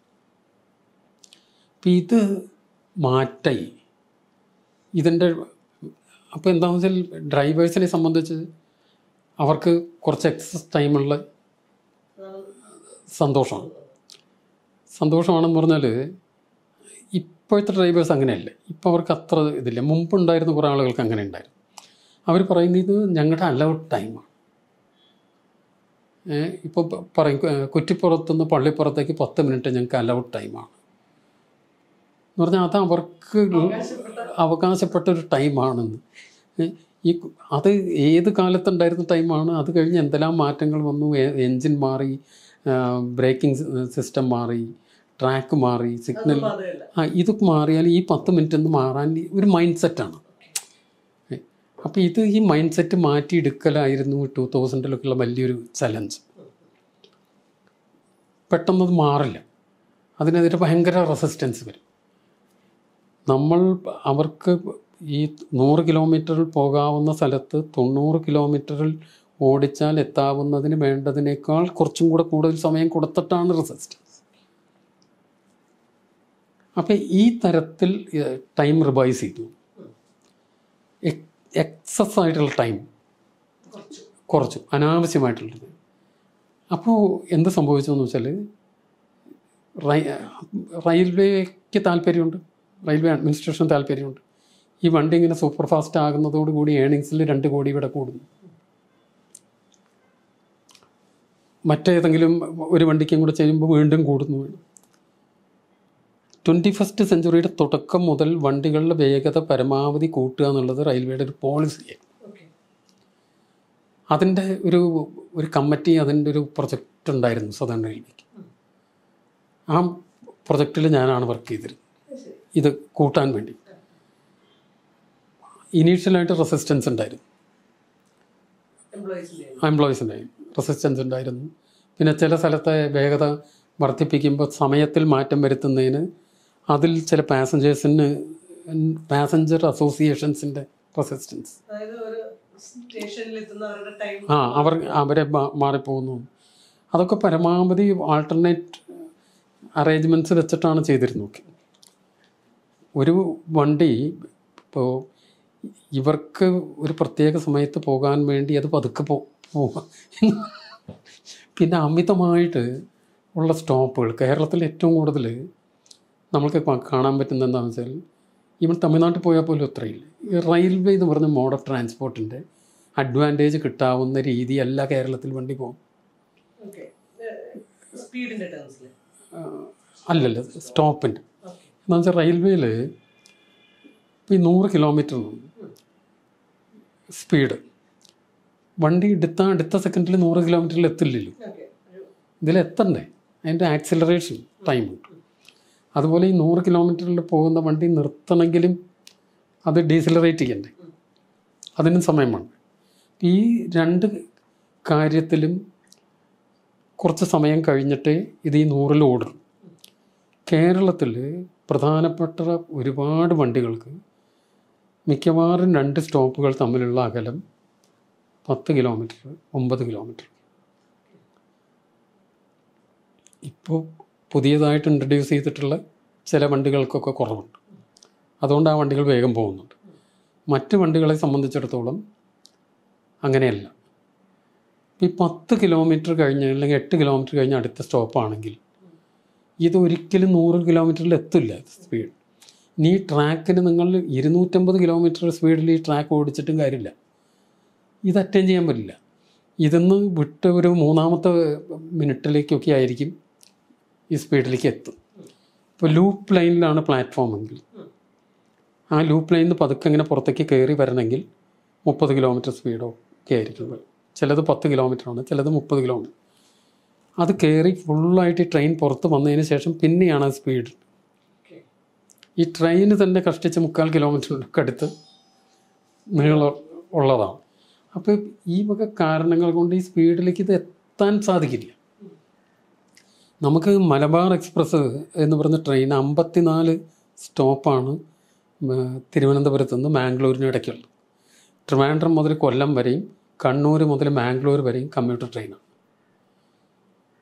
അപ്പം ഇത് മാറ്റായി ഇതിൻ്റെ അപ്പോൾ എന്താണെന്ന് വെച്ചാൽ ഡ്രൈവേഴ്സിനെ സംബന്ധിച്ച് അവർക്ക് കുറച്ച് എക്സസ് ടൈമുള്ള സന്തോഷമാണ് സന്തോഷമാണെന്ന് പറഞ്ഞാൽ ഇപ്പോഴത്തെ ഡ്രൈവേഴ്സ് അങ്ങനെയല്ല ഇപ്പോൾ അവർക്ക് അത്ര ഇതില്ല മുമ്പുണ്ടായിരുന്ന കുറേ ആളുകൾക്ക് അങ്ങനെ ഉണ്ടായിരുന്നു അവർ പറയുന്നത് ഇത് ഞങ്ങളുടെ അലൗഡ് ടൈമാണ് ഇപ്പോൾ പറയും ഏ, കുറ്റിപ്പുറത്തുനിന്ന് പള്ളിപ്പുറത്തേക്ക് പത്ത് മിനിറ്റ് ഞങ്ങൾക്ക് അലൗഡ് ടൈമാണ് എന്ന് പറഞ്ഞാൽ അത് അവർക്ക് അവകാശപ്പെട്ട ഒരു ടൈമാണെന്ന് ഏ, ഈ അത് ഏത് കാലത്തുണ്ടായിരുന്ന ടൈമാണ് അത് കഴിഞ്ഞ് എന്തെല്ലാം മാറ്റങ്ങൾ വന്നു എൻജിൻ മാറി ബ്രേക്കിംഗ് സിസ്റ്റം മാറി ട്രാക്ക് മാറി സിഗ്നൽ അതൊന്നും അതല്ല ആ ഇത് മാറിയാൽ ഈ പത്ത് മിനിറ്റ് ഒന്ന് മാറാൻ ഒരു മൈൻഡ് സെറ്റാണ് അപ്പോൾ ഇത് ഈ മൈൻഡ് സെറ്റ് മാറ്റിയെടുക്കലായിരുന്നു ടൂ തൗസൻഡിലൊക്കെയുള്ള വലിയൊരു ചലഞ്ച് പെട്ടെന്നത് മാറില്ല അതിനെതിരെ ഭയങ്കര റെസിസ്റ്റൻസ് വരും നമ്മൾ അവർക്ക് ഈ നൂറ് കിലോമീറ്ററിൽ പോകാവുന്ന സ്ഥലത്ത് തൊണ്ണൂറ് കിലോമീറ്ററിൽ ഓടിച്ചാൽ എത്താവുന്നതിന് വേണ്ടതിനേക്കാൾ കുറച്ചും കൂടെ കൂടുതൽ സമയം കൊടുത്തിട്ടാണ് റെസിസ്റ്റൻസ് അപ്പം ഈ തരത്തിൽ ടൈം റിവൈസ് ചെയ്തു എക്സസ് ആയിട്ടുള്ള ടൈം കുറച്ചു കുറച്ചു അനാവശ്യമായിട്ടുള്ളത് അപ്പോൾ എന്ത് സംഭവിച്ചു എന്ന് വെച്ചാൽ റൈ റെയിൽവേക്ക് താല്പര്യമുണ്ട് റെയിൽവേ അഡ്മിനിസ്ട്രേഷൻ താല്പര്യമുണ്ട് ഈ വണ്ടി ഇങ്ങനെ സൂപ്പർ ഫാസ്റ്റ് ആകുന്നതോടുകൂടി ഏണിങ്സിൽ രണ്ട് കോടി ഇവിടെ കൂടുന്നു മറ്റേതെങ്കിലും ഒരു വണ്ടിക്കും കൂടെ ചെയ്യുമ്പോൾ വീണ്ടും കൂടുന്നു ട്വൻറ്റി ഫസ്റ്റ് സെഞ്ചുറിയുടെ തുടക്കം മുതൽ വണ്ടികളുടെ വേഗത പരമാവധി കൂട്ടുക എന്നുള്ളത് റെയിൽവേയുടെ ഒരു പോളിസിയാണ് ഓക്കെ അതിൻ്റെ ഒരു ഒരു കമ്മിറ്റി അതിൻ്റെ ഒരു പ്രൊജക്റ്റ് ഉണ്ടായിരുന്നു സദേൺ റെയിൽവേക്ക് ആ പ്രൊജക്റ്റിൽ ഞാനാണ് വർക്ക് ചെയ്തിരുന്നത് ശരി ഇത് കൂട്ടാൻ വേണ്ടി ഇനീഷ്യലായിട്ട് റെസിസ്റ്റൻസ് ഉണ്ടായിരുന്നു എംപ്ലോയീസിന്റെ എംപ്ലോയീസിൻ്റെയും റെസിസ്റ്റൻസ് ഉണ്ടായിരുന്നു പിന്നെ ചില സ്ഥലത്തെ വേഗത വർദ്ധിപ്പിക്കുമ്പോൾ സമയത്തിൽ മാറ്റം വരുത്തുന്നതിന് അതിൽ ചില പാസഞ്ചേഴ്സിന് പാസഞ്ചർ അസോസിയേഷൻസിൻ്റെ റെസിസ്റ്റൻസ് അതായത് ഒരു സ്റ്റേഷനിൽ എത്തുന്നവരുടെ ടൈം ആ അവർ അവരെ മാ- മാറിപ്പോകുന്നു അതൊക്കെ പരമാവധി ആൾട്ടർനേറ്റ് അറേഞ്ച്മെൻറ്റ്സ് വെച്ചിട്ടാണ് ചെയ്തിരുന്നത് ഒരു വണ്ടി ഇപ്പോൾ ഇവർക്ക് ഒരു പ്രത്യേക സമയത്ത് പോകാൻ വേണ്ടി അത് പതുക്കെ പോ പോവാം പിന്നെ അമിതമായിട്ട് ഉള്ള സ്റ്റോപ്പുകൾ കേരളത്തിൽ ഏറ്റവും കൂടുതൽ നമ്മൾക്ക് കാ- കാണാൻ പറ്റുന്ന എന്താണെന്ന് വെച്ചാൽ ഇവിടെ തമിഴ്നാട്ടിൽ പോയാൽ പോലും അത്രയില്ല ഈ റെയിൽവേ എന്ന് പറഞ്ഞ മോഡ് ഓഫ് ട്രാൻസ്പോർട്ടിൻ്റെ അഡ്വാൻറ്റേജ് കിട്ടാവുന്ന രീതിയല്ല കേരളത്തിൽ വണ്ടി പോകും ഓക്കെ സ്പീഡിന്റെ ടേംസിൽ അല്ലല്ല സ്റ്റോപ്പിൻ്റെ ഓക്കെ എന്ന് വെച്ചാൽ റെയിൽവേയിൽ ഈ നൂറ് കിലോമീറ്റർ സ്പീഡ് വണ്ടി എടുത്ത അടുത്ത സെക്കൻഡിൽ നൂറ് കിലോമീറ്ററിൽ എത്തില്ലല്ലോ ഓക്കെ ഒരു ഇതിലെത്തണ്ടേ അതിൻ്റെ ആക്സിലറേഷൻ ടൈമുണ്ട് അതുപോലെ ഈ നൂറ് കിലോമീറ്ററിൽ പോകുന്ന വണ്ടി നിർത്തണമെങ്കിലും അത് ഡീസിലറേറ്റ് ചെയ്യണ്ടേ അതിനും സമയം വേണം ഈ രണ്ട് കാര്യത്തിലും കുറച്ച് സമയം കഴിഞ്ഞിട്ടേ ഇത് ഈ നൂറിൽ ഓടും കേരളത്തിൽ പ്രധാനപ്പെട്ട ഒരുപാട് വണ്ടികൾക്ക് മിക്കവാറും രണ്ട് സ്റ്റോപ്പുകൾ തമ്മിലുള്ള അകലം പത്ത് കിലോമീറ്റർ ഒമ്പത് കിലോമീറ്റർ ഇപ്പോൾ പുതിയതായിട്ട് ഇൻട്രൊഡ്യൂസ് ചെയ്തിട്ടുള്ള ചില വണ്ടികൾക്കൊക്കെ കുറവുണ്ട് അതുകൊണ്ട് ആ വണ്ടികൾ വേഗം പോകുന്നുണ്ട് മറ്റ് വണ്ടികളെ സംബന്ധിച്ചിടത്തോളം അങ്ങനെയല്ല ഈ പത്ത് കിലോമീറ്റർ കഴിഞ്ഞ് അല്ലെങ്കിൽ എട്ട് കിലോമീറ്റർ കഴിഞ്ഞ് അടുത്ത സ്റ്റോപ്പാണെങ്കിൽ ഇത് ഒരിക്കലും നൂറ് കിലോമീറ്ററിൽ എത്തില്ല സ്പീഡ് ഇനി ഈ ട്രാക്കിന് നിങ്ങൾ ഇരുന്നൂറ്റമ്പത് കിലോമീറ്റർ സ്പീഡിൽ ഈ ട്രാക്ക് ഓടിച്ചിട്ടും കാര്യമില്ല ഇത് അറ്റൻഡ് ചെയ്യാൻ പറ്റില്ല ഇതൊന്ന് വിട്ട് ഒരു മൂന്നാമത്തെ മിനിറ്റിലേക്കൊക്കെ ആയിരിക്കും ഈ സ്പീഡിലേക്ക് എത്തും ഇപ്പോൾ ലൂപ്പ് ലൈനിലാണ് പ്ലാറ്റ്ഫോം എങ്കിൽ ആ ലൂപ്പ് ലൈനിൽ നിന്ന് പതുക്കെ ഇങ്ങനെ പുറത്തേക്ക് കയറി വരണമെങ്കിൽ മുപ്പത് കിലോമീറ്റർ സ്പീഡോ ഒക്കെ ആയിരിക്കും ചിലത് പത്ത് കിലോമീറ്ററാണ് ചിലത് മുപ്പത് കിലോമീറ്റർ അത് കയറി ഫുള്ളായിട്ട് ഈ ട്രെയിൻ പുറത്ത് വന്നതിന് ശേഷം പിന്നെയാണ് ആ സ്പീഡ് ഓക്കെ ഈ ട്രെയിന് തന്നെ കഷ്ടിച്ച് മുക്കാൽ കിലോമീറ്ററിനൊക്കെ അടുത്ത് നീളം ഉള്ളതാണ് അപ്പോൾ ഈ വക കാരണങ്ങൾ കൊണ്ട് ഈ സ്പീഡിലേക്ക് ഇത് എത്താൻ സാധിക്കില്ല നമുക്ക് മലബാർ എക്സ്പ്രസ് എന്ന് പറഞ്ഞ ട്രെയിൻ അമ്പത്തിനാല് സ്റ്റോപ്പാണ് ഉം, തിരുവനന്തപുരത്ത് നിന്ന് മാംഗ്ലൂരിന് ഇടയ്ക്കുള്ളത് ട്രിവാൻഡ്രം മുതൽ കൊല്ലം വരെയും കണ്ണൂർ മുതൽ മാംഗ്ലൂർ വരെയും കമ്മ്യൂട്ടർ ട്രെയിനാണ്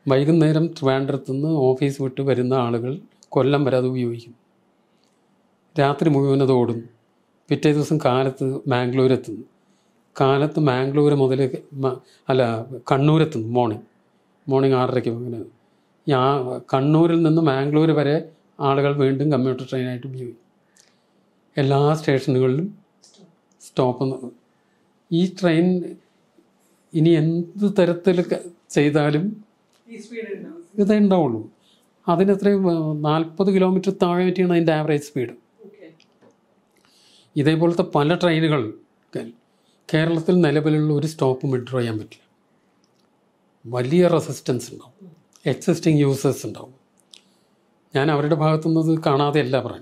വൈകുന്നേരം ട്രിവാൻഡ്രത്ത് നിന്ന് ഓഫീസ് വിട്ട് വരുന്ന ആളുകൾ കൊല്ലം വരെ അത് ഉപയോഗിക്കും രാത്രി മുഴുവൻ അത് ഓടുന്നു പിറ്റേ ദിവസം കാലത്ത് മാംഗ്ലൂർ എത്തുന്നു കാലത്ത് മാംഗ്ലൂർ മുതൽ മ- അല്ല കണ്ണൂരെത്തുന്നു മോർണിംഗ് മോർണിംഗ് ആറരയ്ക്ക് അങ്ങനെ ഈ ആ കണ്ണൂരിൽ നിന്ന് മാംഗ്ലൂർ വരെ ആളുകൾ വീണ്ടും കമ്മ്യൂട്ടർ ട്രെയിനായിട്ട് ഉപയോഗിക്കും എല്ലാ സ്റ്റേഷനുകളിലും സ്റ്റോപ്പ് ന- ഈ ട്രെയിൻ ഇനി എന്ത് തരത്തിൽ ക- ചെയ്താലും ഈ സ്പീഡ് ഉണ്ടാവും ഇതേ ഉണ്ടാവുള്ളൂ അതിനെത്രയും നാൽപ്പത് കിലോമീറ്റർ താഴെ പറ്റിയാണ് അതിൻ്റെ ആവറേജ് സ്പീഡ് ഓക്കെ ഇതേപോലത്തെ പല ട്രെയിനുകൾ കേ- കേരളത്തിൽ നിലവിലുള്ള ഒരു സ്റ്റോപ്പും വിഡ്രോ ചെയ്യാൻ പറ്റില്ല വലിയ റെസിസ്റ്റൻസ് ഉണ്ടാവും എക്സിസ്റ്റിംഗ് യൂസേഴ്സ് ഉണ്ടാവും ഞാൻ അവരുടെ ഭാഗത്തുനിന്നത് കാണാതെയല്ല പറയാം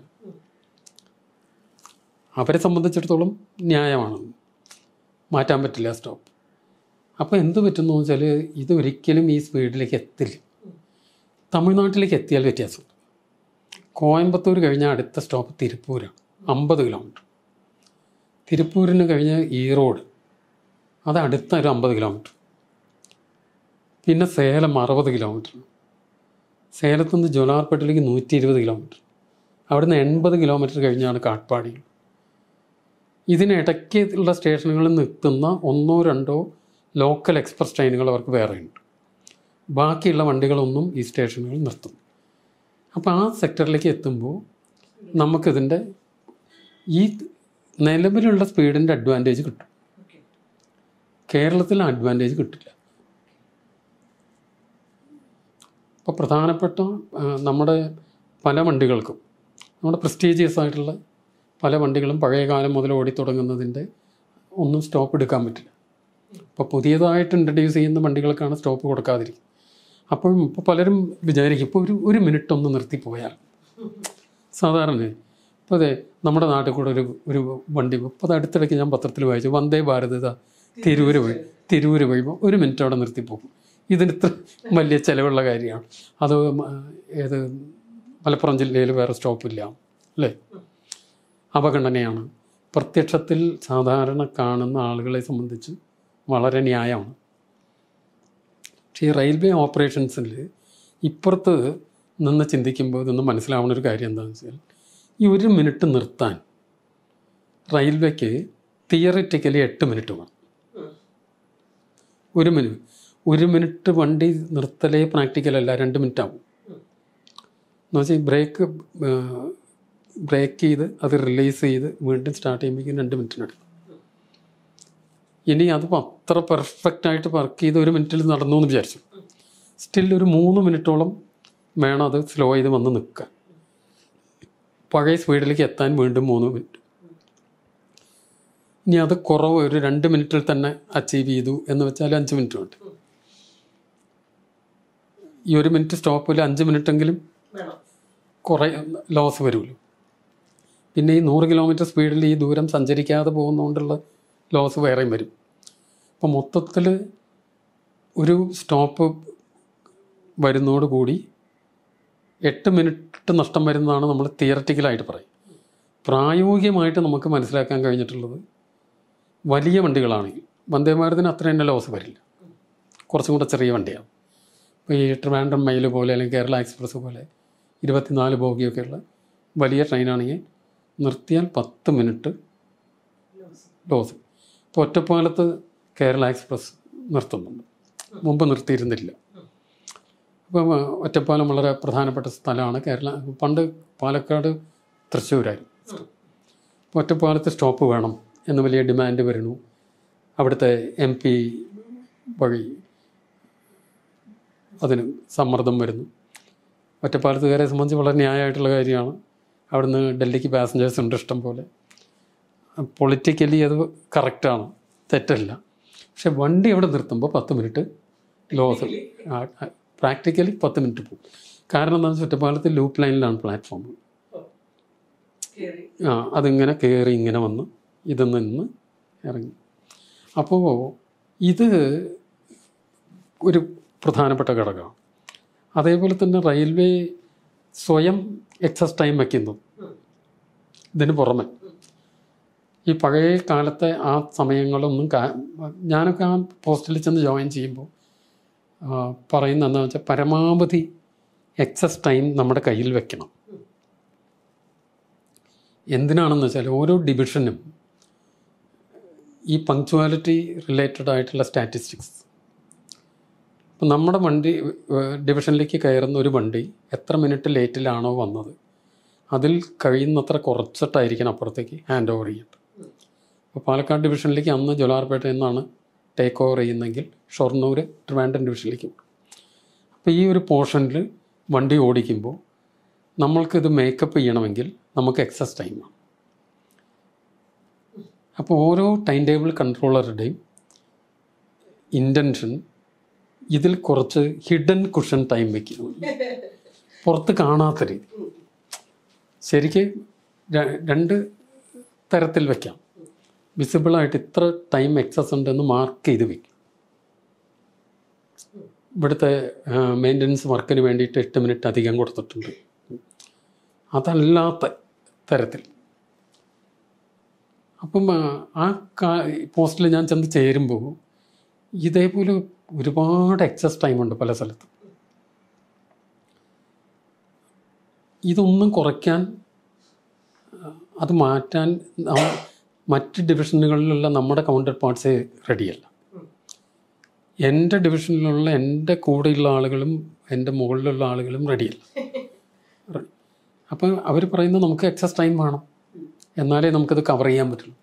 അവരെ സംബന്ധിച്ചിടത്തോളം ന്യായമാണ് മാറ്റാൻ പറ്റില്ല സ്റ്റോപ്പ് അപ്പോൾ എന്ത് പറ്റുന്നു വെച്ചാൽ ഇത് ഒരിക്കലും ഈ സ്പീഡിലേക്ക് എത്തില്ല തമിഴ്നാട്ടിലേക്ക് എത്തിയാൽ വ്യത്യാസമുണ്ട് കോയമ്പത്തൂർ കഴിഞ്ഞാൽ അടുത്ത സ്റ്റോപ്പ് തിരുപ്പൂരാണ് അമ്പത് കിലോമീറ്റർ തിരുപ്പൂരിന് കഴിഞ്ഞ് ഈറോഡ് അത് അടുത്ത ഒരു അമ്പത് കിലോമീറ്റർ പിന്നെ സേലം അറുപത് കിലോമീറ്റർ സേലത്ത് നിന്ന് ജോലാർപേട്ടിലേക്ക് നൂറ്റി ഇരുപത് കിലോമീറ്റർ അവിടുന്ന് എൺപത് കിലോമീറ്റർ കഴിഞ്ഞാണ് കാട്ട്പാടി ഇതിനിടയ്ക്ക് ഉള്ള സ്റ്റേഷനുകളിൽ നിർത്തുന്ന ഒന്നോ രണ്ടോ ലോക്കൽ എക്സ്പ്രസ് ട്രെയിനുകൾ അവർക്ക് വേറെയുണ്ട് ബാക്കിയുള്ള വണ്ടികളൊന്നും ഈ സ്റ്റേഷനുകളിൽ നിർത്തും അപ്പോൾ ആ സെക്ടറിലേക്ക് എത്തുമ്പോൾ നമുക്കിതിൻ്റെ ഈ നിലവിലുള്ള സ്പീഡിൻ്റെ അഡ്വാൻറ്റേജ് കിട്ടും ഓക്കെ കേരളത്തിൽ അഡ്വാൻറ്റേജ് കിട്ടില്ല ഇപ്പോൾ പ്രധാനപ്പെട്ട ആ, നമ്മുടെ പല വണ്ടികൾക്കും നമ്മുടെ പ്രസ്റ്റീജിയസ് ആയിട്ടുള്ള പല വണ്ടികളും പഴയ കാലം മുതൽ ഓടിത്തുടങ്ങുന്നതിൻ്റെ ഒന്നും സ്റ്റോപ്പ് എടുക്കാൻ പറ്റില്ല ഇപ്പോൾ പുതിയതായിട്ട് ഇൻട്രഡ്യൂസ് ചെയ്യുന്ന വണ്ടികൾക്കാണ് സ്റ്റോപ്പ് കൊടുക്കാതിരിക്കും അപ്പോഴും ഇപ്പോൾ പലരും വിചാരിക്കും ഇപ്പോൾ ഒരു ഒരു മിനിറ്റ് ഒന്ന് നിർത്തിപ്പോയാൽ സാധാരണ ഇപ്പോൾ അതെ നമ്മുടെ നാട്ടിൽ കൂടെ ഒരു ഒരു വണ്ടി ഇപ്പോൾ അത് അടുത്തിടയ്ക്ക് ഞാൻ പത്രത്തിൽ വായിച്ചു വന്ദേ ഭാരത് ഇതാ തിരൂര് വഴി തിരൂര് വഴി ഒരു മിനിറ്റ് അവിടെ നിർത്തിപ്പോകും ഇതിന് ഇത്ര വലിയ ചിലവുള്ള കാര്യമാണ് അത് മ- ഏത് മലപ്പുറം ജില്ലയിൽ വേറെ സ്റ്റോപ്പില്ല അല്ലേ അവഗണനയാണ് പ്രത്യക്ഷത്തിൽ സാധാരണ കാണുന്ന ആളുകളെ സംബന്ധിച്ച് വളരെ ന്യായമാണ് പക്ഷേ ഈ റെയിൽവേ ഓപ്പറേഷൻസിൽ ഇപ്പുറത്ത് നിന്ന് ചിന്തിക്കുമ്പോൾ ഇതൊന്ന് മനസ്സിലാവുന്ന ഒരു കാര്യം എന്താണെന്ന് വെച്ചാൽ ഈ ഒരു മിനിറ്റ് നിർത്താൻ റെയിൽവേക്ക് തിയറിറ്റിക്കലി എട്ട് മിനിറ്റ് വേണം ഒരു മിനിറ്റ് ഒരു മിനിറ്റ് വണ്ടി നിർത്തലേ പ്രാക്ടിക്കലല്ല രണ്ട് മിനിറ്റ് ആവും എന്ന് വെച്ചാൽ ബ്രേക്ക് ബ്രേക്ക് ചെയ്ത് അത് റിലീസ് ചെയ്ത് വീണ്ടും സ്റ്റാർട്ട് ചെയ്യുമ്പോഴേക്കും രണ്ട് മിനിറ്റിനടുത്ത് ഇനി അത് അത്ര പെർഫെക്റ്റ് ആയിട്ട് വർക്ക് ചെയ്ത് ഒരു മിനിറ്റിൽ നടന്നു എന്ന് വിചാരിച്ചു സ്റ്റിൽ ഒരു മൂന്ന് മിനിറ്റോളം വേണം അത് സ്ലോ ചെയ്ത് വന്ന് നിൽക്കാൻ പഴയ സ്പീഡിലേക്ക് എത്താൻ വീണ്ടും മൂന്ന് മിനിറ്റ് ഇനി അത് കുറവ് ഒരു രണ്ട് മിനിറ്റിൽ തന്നെ അച്ചീവ് ചെയ്തു എന്ന് വെച്ചാൽ അഞ്ച് മിനിറ്റ് വേണ്ട ഈ ഒരു മിനിറ്റ് സ്റ്റോപ്പിൽ അഞ്ച് മിനിറ്റെങ്കിലും വേണം കുറേ ലോസ് വരുമല്ലോ പിന്നെ ഈ നൂറ് കിലോമീറ്റർ സ്പീഡിൽ ഈ ദൂരം സഞ്ചരിക്കാതെ പോകുന്നതുകൊണ്ടുള്ള ലോസ് വേറെയും വരും അപ്പോൾ മൊത്തത്തിൽ ഒരു സ്റ്റോപ്പ് വരുന്നതോടുകൂടി എട്ട് മിനിറ്റ് നഷ്ടം വരുന്നതാണ് നമ്മൾ തിയററ്റിക്കലായിട്ട് പറയും പ്രായോഗികമായിട്ട് നമുക്ക് മനസ്സിലാക്കാൻ കഴിഞ്ഞിട്ടുള്ളത് വലിയ വണ്ടികളാണെങ്കിൽ വന്ദേ ഭാരതിന് അത്ര തന്നെ ലോസ് വരില്ല കുറച്ചും കൂടെ ചെറിയ വണ്ടിയാണ് ഇപ്പോൾ ഈ ട്രിവാൻഡ്രം മെയിൽ പോലെ അല്ലെങ്കിൽ കേരള എക്സ്പ്രസ് പോലെ ഇരുപത്തിനാല് ബോഗിയൊക്കെയുള്ള വലിയ ട്രെയിനാണെങ്കിൽ നിർത്തിയാൽ പത്ത് മിനിറ്റ് ലോസ് ഇപ്പോൾ ഒറ്റപ്പാലത്ത് കേരള എക്സ്പ്രസ് നിർത്തുന്നുണ്ട് മുമ്പ് നിർത്തിയിരുന്നില്ല അപ്പം ആ, ഒറ്റപ്പാലം വളരെ പ്രധാനപ്പെട്ട സ്ഥലമാണ് കേരള പണ്ട് പാലക്കാട് തൃശ്ശൂരായിരുന്നു അപ്പോൾ ഒറ്റപ്പാലത്ത് സ്റ്റോപ്പ് വേണം എന്ന് വലിയ ഡിമാൻഡ് വരുന്നു അവിടുത്തെ എം പി വഴി അതിന് സമ്മർദ്ദം വരുന്നു ഒറ്റപ്പാലത്തുകാരെ സംബന്ധിച്ച് വളരെ ന്യായമായിട്ടുള്ള കാര്യമാണ് അവിടുന്ന് ഡൽഹിക്ക് പാസഞ്ചേഴ്സ് ഉണ്ട് ഇഷ്ടം പോലെ പൊളിറ്റിക്കലി അത് കറക്റ്റാണ് തെറ്റല്ല പക്ഷെ വണ്ടി അവിടെ നിർത്തുമ്പോൾ പത്ത് മിനിറ്റ് ലോസ് പ്രാക്ടിക്കലി പത്ത് മിനിറ്റ് പോകും കാരണം എന്താണെന്ന് വെച്ചാൽ ഒറ്റപ്പാലത്ത് ലൂപ്പ് ലൈനിലാണ് പ്ലാറ്റ്ഫോം കേറി ആ അതിങ്ങനെ കയറി ഇങ്ങനെ വന്ന് ഇത് നിന്ന് ഇറങ്ങി അപ്പോൾ ഇത് ഒരു പ്രധാനപ്പെട്ട ഘടകമാണ് അതേപോലെ തന്നെ റെയിൽവേ സ്വയം എക്സസ് ടൈം വയ്ക്കുന്നു ഇതിന് പുറമെ ഈ പഴയ കാലത്തെ ആ സമയങ്ങളൊന്നും കാ ഞാനൊക്കെ ആ പോസ്റ്റിൽ ചെന്ന് ജോയിൻ ചെയ്യുമ്പോൾ ആ, പറയുന്നത് എന്താണെന്ന് വെച്ചാൽ പരമാവധി എക്സസ് ടൈം നമ്മുടെ കയ്യിൽ വെക്കണം എന്തിനാണെന്ന് വെച്ചാൽ ഓരോ ഡിവിഷനും ഈ പങ്ക്ച്വാലിറ്റി റിലേറ്റഡ് ആയിട്ടുള്ള സ്റ്റാറ്റിസ്റ്റിക്സ് ഇപ്പം നമ്മുടെ വണ്ടി ഏഹ്, ഡിവിഷനിലേക്ക് കയറുന്ന ഒരു വണ്ടി എത്ര മിനിറ്റ് ലേറ്റിലാണോ വന്നത് അതിൽ കഴിയുന്നത്ര കുറച്ചിട്ടായിരിക്കണം അപ്പുറത്തേക്ക് ഹാൻഡ് ഓവർ ചെയ്യേണ്ടത് അപ്പോൾ പാലക്കാട് ഡിവിഷനിലേക്ക് അന്ന് ജോലാർപേട്ടയിൽ നിന്നാണ് ടേക്ക് ഓവർ ചെയ്യുന്നെങ്കിൽ ഷൊർണൂർ ട്രിവാൻഡ്രം ഡിവിഷനിലേക്ക് പോകും അപ്പോൾ ഈ ഒരു പോർഷനിൽ വണ്ടി ഓടിക്കുമ്പോൾ നമ്മൾക്കിത് മേക്കപ്പ് ചെയ്യണമെങ്കിൽ നമുക്ക് എക്സസ് ടൈമാണ് അപ്പോൾ ഓരോ ടൈം ടേബിൾ കൺട്രോളറുടെയും ഇൻറ്റൻഷൻ ഇതിൽ കുറച്ച് ഹിഡൻ കുഷൻ ടൈം വയ്ക്കുന്നു പുറത്ത് കാണാത്ത രീതി ശരിക്ക് ര- രണ്ട് തരത്തിൽ വെക്കാം വിസിബിളായിട്ട് ഇത്ര ടൈം എക്സസ് ഉണ്ടെന്ന് മാർക്ക് ചെയ്ത് വെക്കും ഇവിടുത്തെ മെയിൻ്റനൻസ് വർക്കിന് വേണ്ടിയിട്ട് എട്ട് മിനിറ്റ് അധികം കൊടുത്തിട്ടുണ്ട് അതല്ലാത്ത തരത്തിൽ അപ്പം ആ, ആ പോസ്റ്റിൽ ഞാൻ ചെന്ന് ചേരുമ്പോൾ ഇതേപോലെ ഒരുപാട് എക്സസ് ടൈമുണ്ട് പല സ്ഥലത്തും ഇതൊന്നും കുറയ്ക്കാൻ ആ, അത് മാറ്റാൻ ന- മറ്റ് ഡിവിഷനുകളിലുള്ള നമ്മുടെ കൗണ്ടർ പാർട്സേ റെഡിയല്ല എൻ്റെ ഡിവിഷനിലുള്ള എൻ്റെ കൂടെയുള്ള ആളുകളും എൻ്റെ മുകളിലുള്ള ആളുകളും റെഡിയല്ല അപ്പം അവർ പറയുന്നത് നമുക്ക് എക്സസ് ടൈം വേണം എന്നാലേ നമുക്കത് കവർ ചെയ്യാൻ പറ്റുള്ളൂ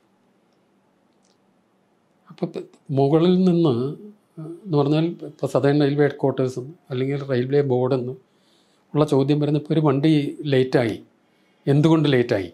അപ്പോൾ ഇപ്പ മുകളിൽ നിന്ന് എന്ന് പറഞ്ഞാൽ ഇപ്പോൾ സദേൺ റെയിൽവേ ഹെഡ് ക്വാർട്ടേഴ്സ് അല്ലെങ്കിൽ റെയിൽവേ ബോർഡിൽ നിന്ന് ഉള്ള ചോദ്യം വരുന്നത് ഇപ്പോൾ ഒരു വണ്ടി ലേറ്റായി എന്തുകൊണ്ട് ലേറ്റായി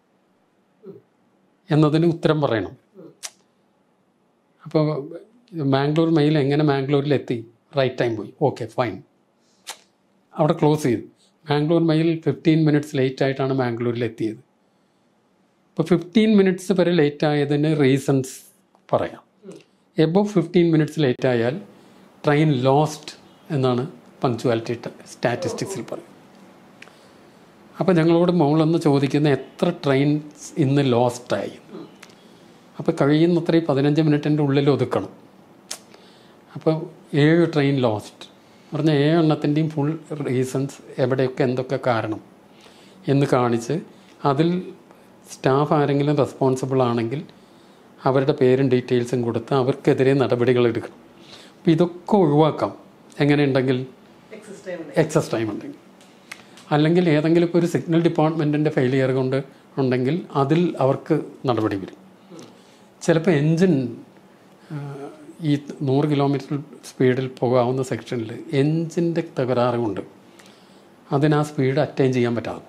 എന്നതിന് ഉത്തരം പറയണം അപ്പോൾ മാംഗ്ലൂർ മെയിൽ എങ്ങനെ മാംഗ്ലൂരിൽ എത്തി റൈറ്റ് ടൈം പോയി ഓക്കെ ഫൈൻ അവിടെ ക്ലോസ് ചെയ്തു Mangalore mail fifteen minutes late ആയിട്ടാണ് മാംഗ്ലൂരിൽ എത്തിയത് ഇപ്പോൾ ഫിഫ്റ്റീൻ മിനിറ്റ്സ് വരെ ലേറ്റ് ആയതിന് റീസൺസ് പറയാം എബോ ഫിഫ്റ്റീൻ മിനിറ്റ്സ് ലേറ്റ് ആയാൽ ട്രെയിൻ ലോസ്റ്റ് എന്നാണ് പങ്ക്ച്വാലിറ്റി സ്റ്റാറ്റിസ്റ്റിക്സിൽ പറയും അപ്പോൾ ഞങ്ങളോട് മുകളൊന്ന് ചോദിക്കുന്ന എത്ര ട്രെയിൻസ് ഇന്ന് ലോസ്റ്റായി അപ്പോൾ കഴിയുന്നത്ര ഈ പതിനഞ്ച് മിനിറ്റിൻ്റെ ഉള്ളിൽ ഒതുക്കണം അപ്പോൾ ഏഴ് ട്രെയിൻ ലോസ്റ്റ് പറഞ്ഞാൽ ഏഴ് എണ്ണത്തിൻ്റെയും ഫുൾ റീസൺസ് എവിടെയൊക്കെ എന്തൊക്കെ കാരണം എന്ന് കാണിച്ച് അതിൽ സ്റ്റാഫ് ആരെങ്കിലും റെസ്പോൺസിബിൾ ആണെങ്കിൽ അവരുടെ പേരും ഡീറ്റെയിൽസും കൊടുത്ത് അവർക്കെതിരെ നടപടികൾ എടുക്കണം അപ്പോൾ ഇതൊക്കെ ഒഴിവാക്കാം എങ്ങനെയുണ്ടെങ്കിൽ എക്സസ് ടൈം ഉണ്ട് എക്സസ് ടൈം ഉണ്ടെങ്കിൽ അല്ലെങ്കിൽ ഏതെങ്കിലും ഇപ്പോൾ ഒരു സിഗ്നൽ ഡിപ്പാർട്ട്മെൻറ്റിൻ്റെ ഫെയിലിയർ കൊണ്ട് ഉണ്ടെങ്കിൽ അതിൽ അവർക്ക് നടപടി വരും ചിലപ്പോൾ എൻജിൻ ഈ നൂറ് കിലോമീറ്റർ സ്പീഡിൽ പോകാവുന്ന സെക്ഷനിൽ എൻജിൻ്റെ തകരാറ് കൊണ്ട് അതിന് ആ സ്പീഡ് അറ്റൈൻ ചെയ്യാൻ പറ്റാതെ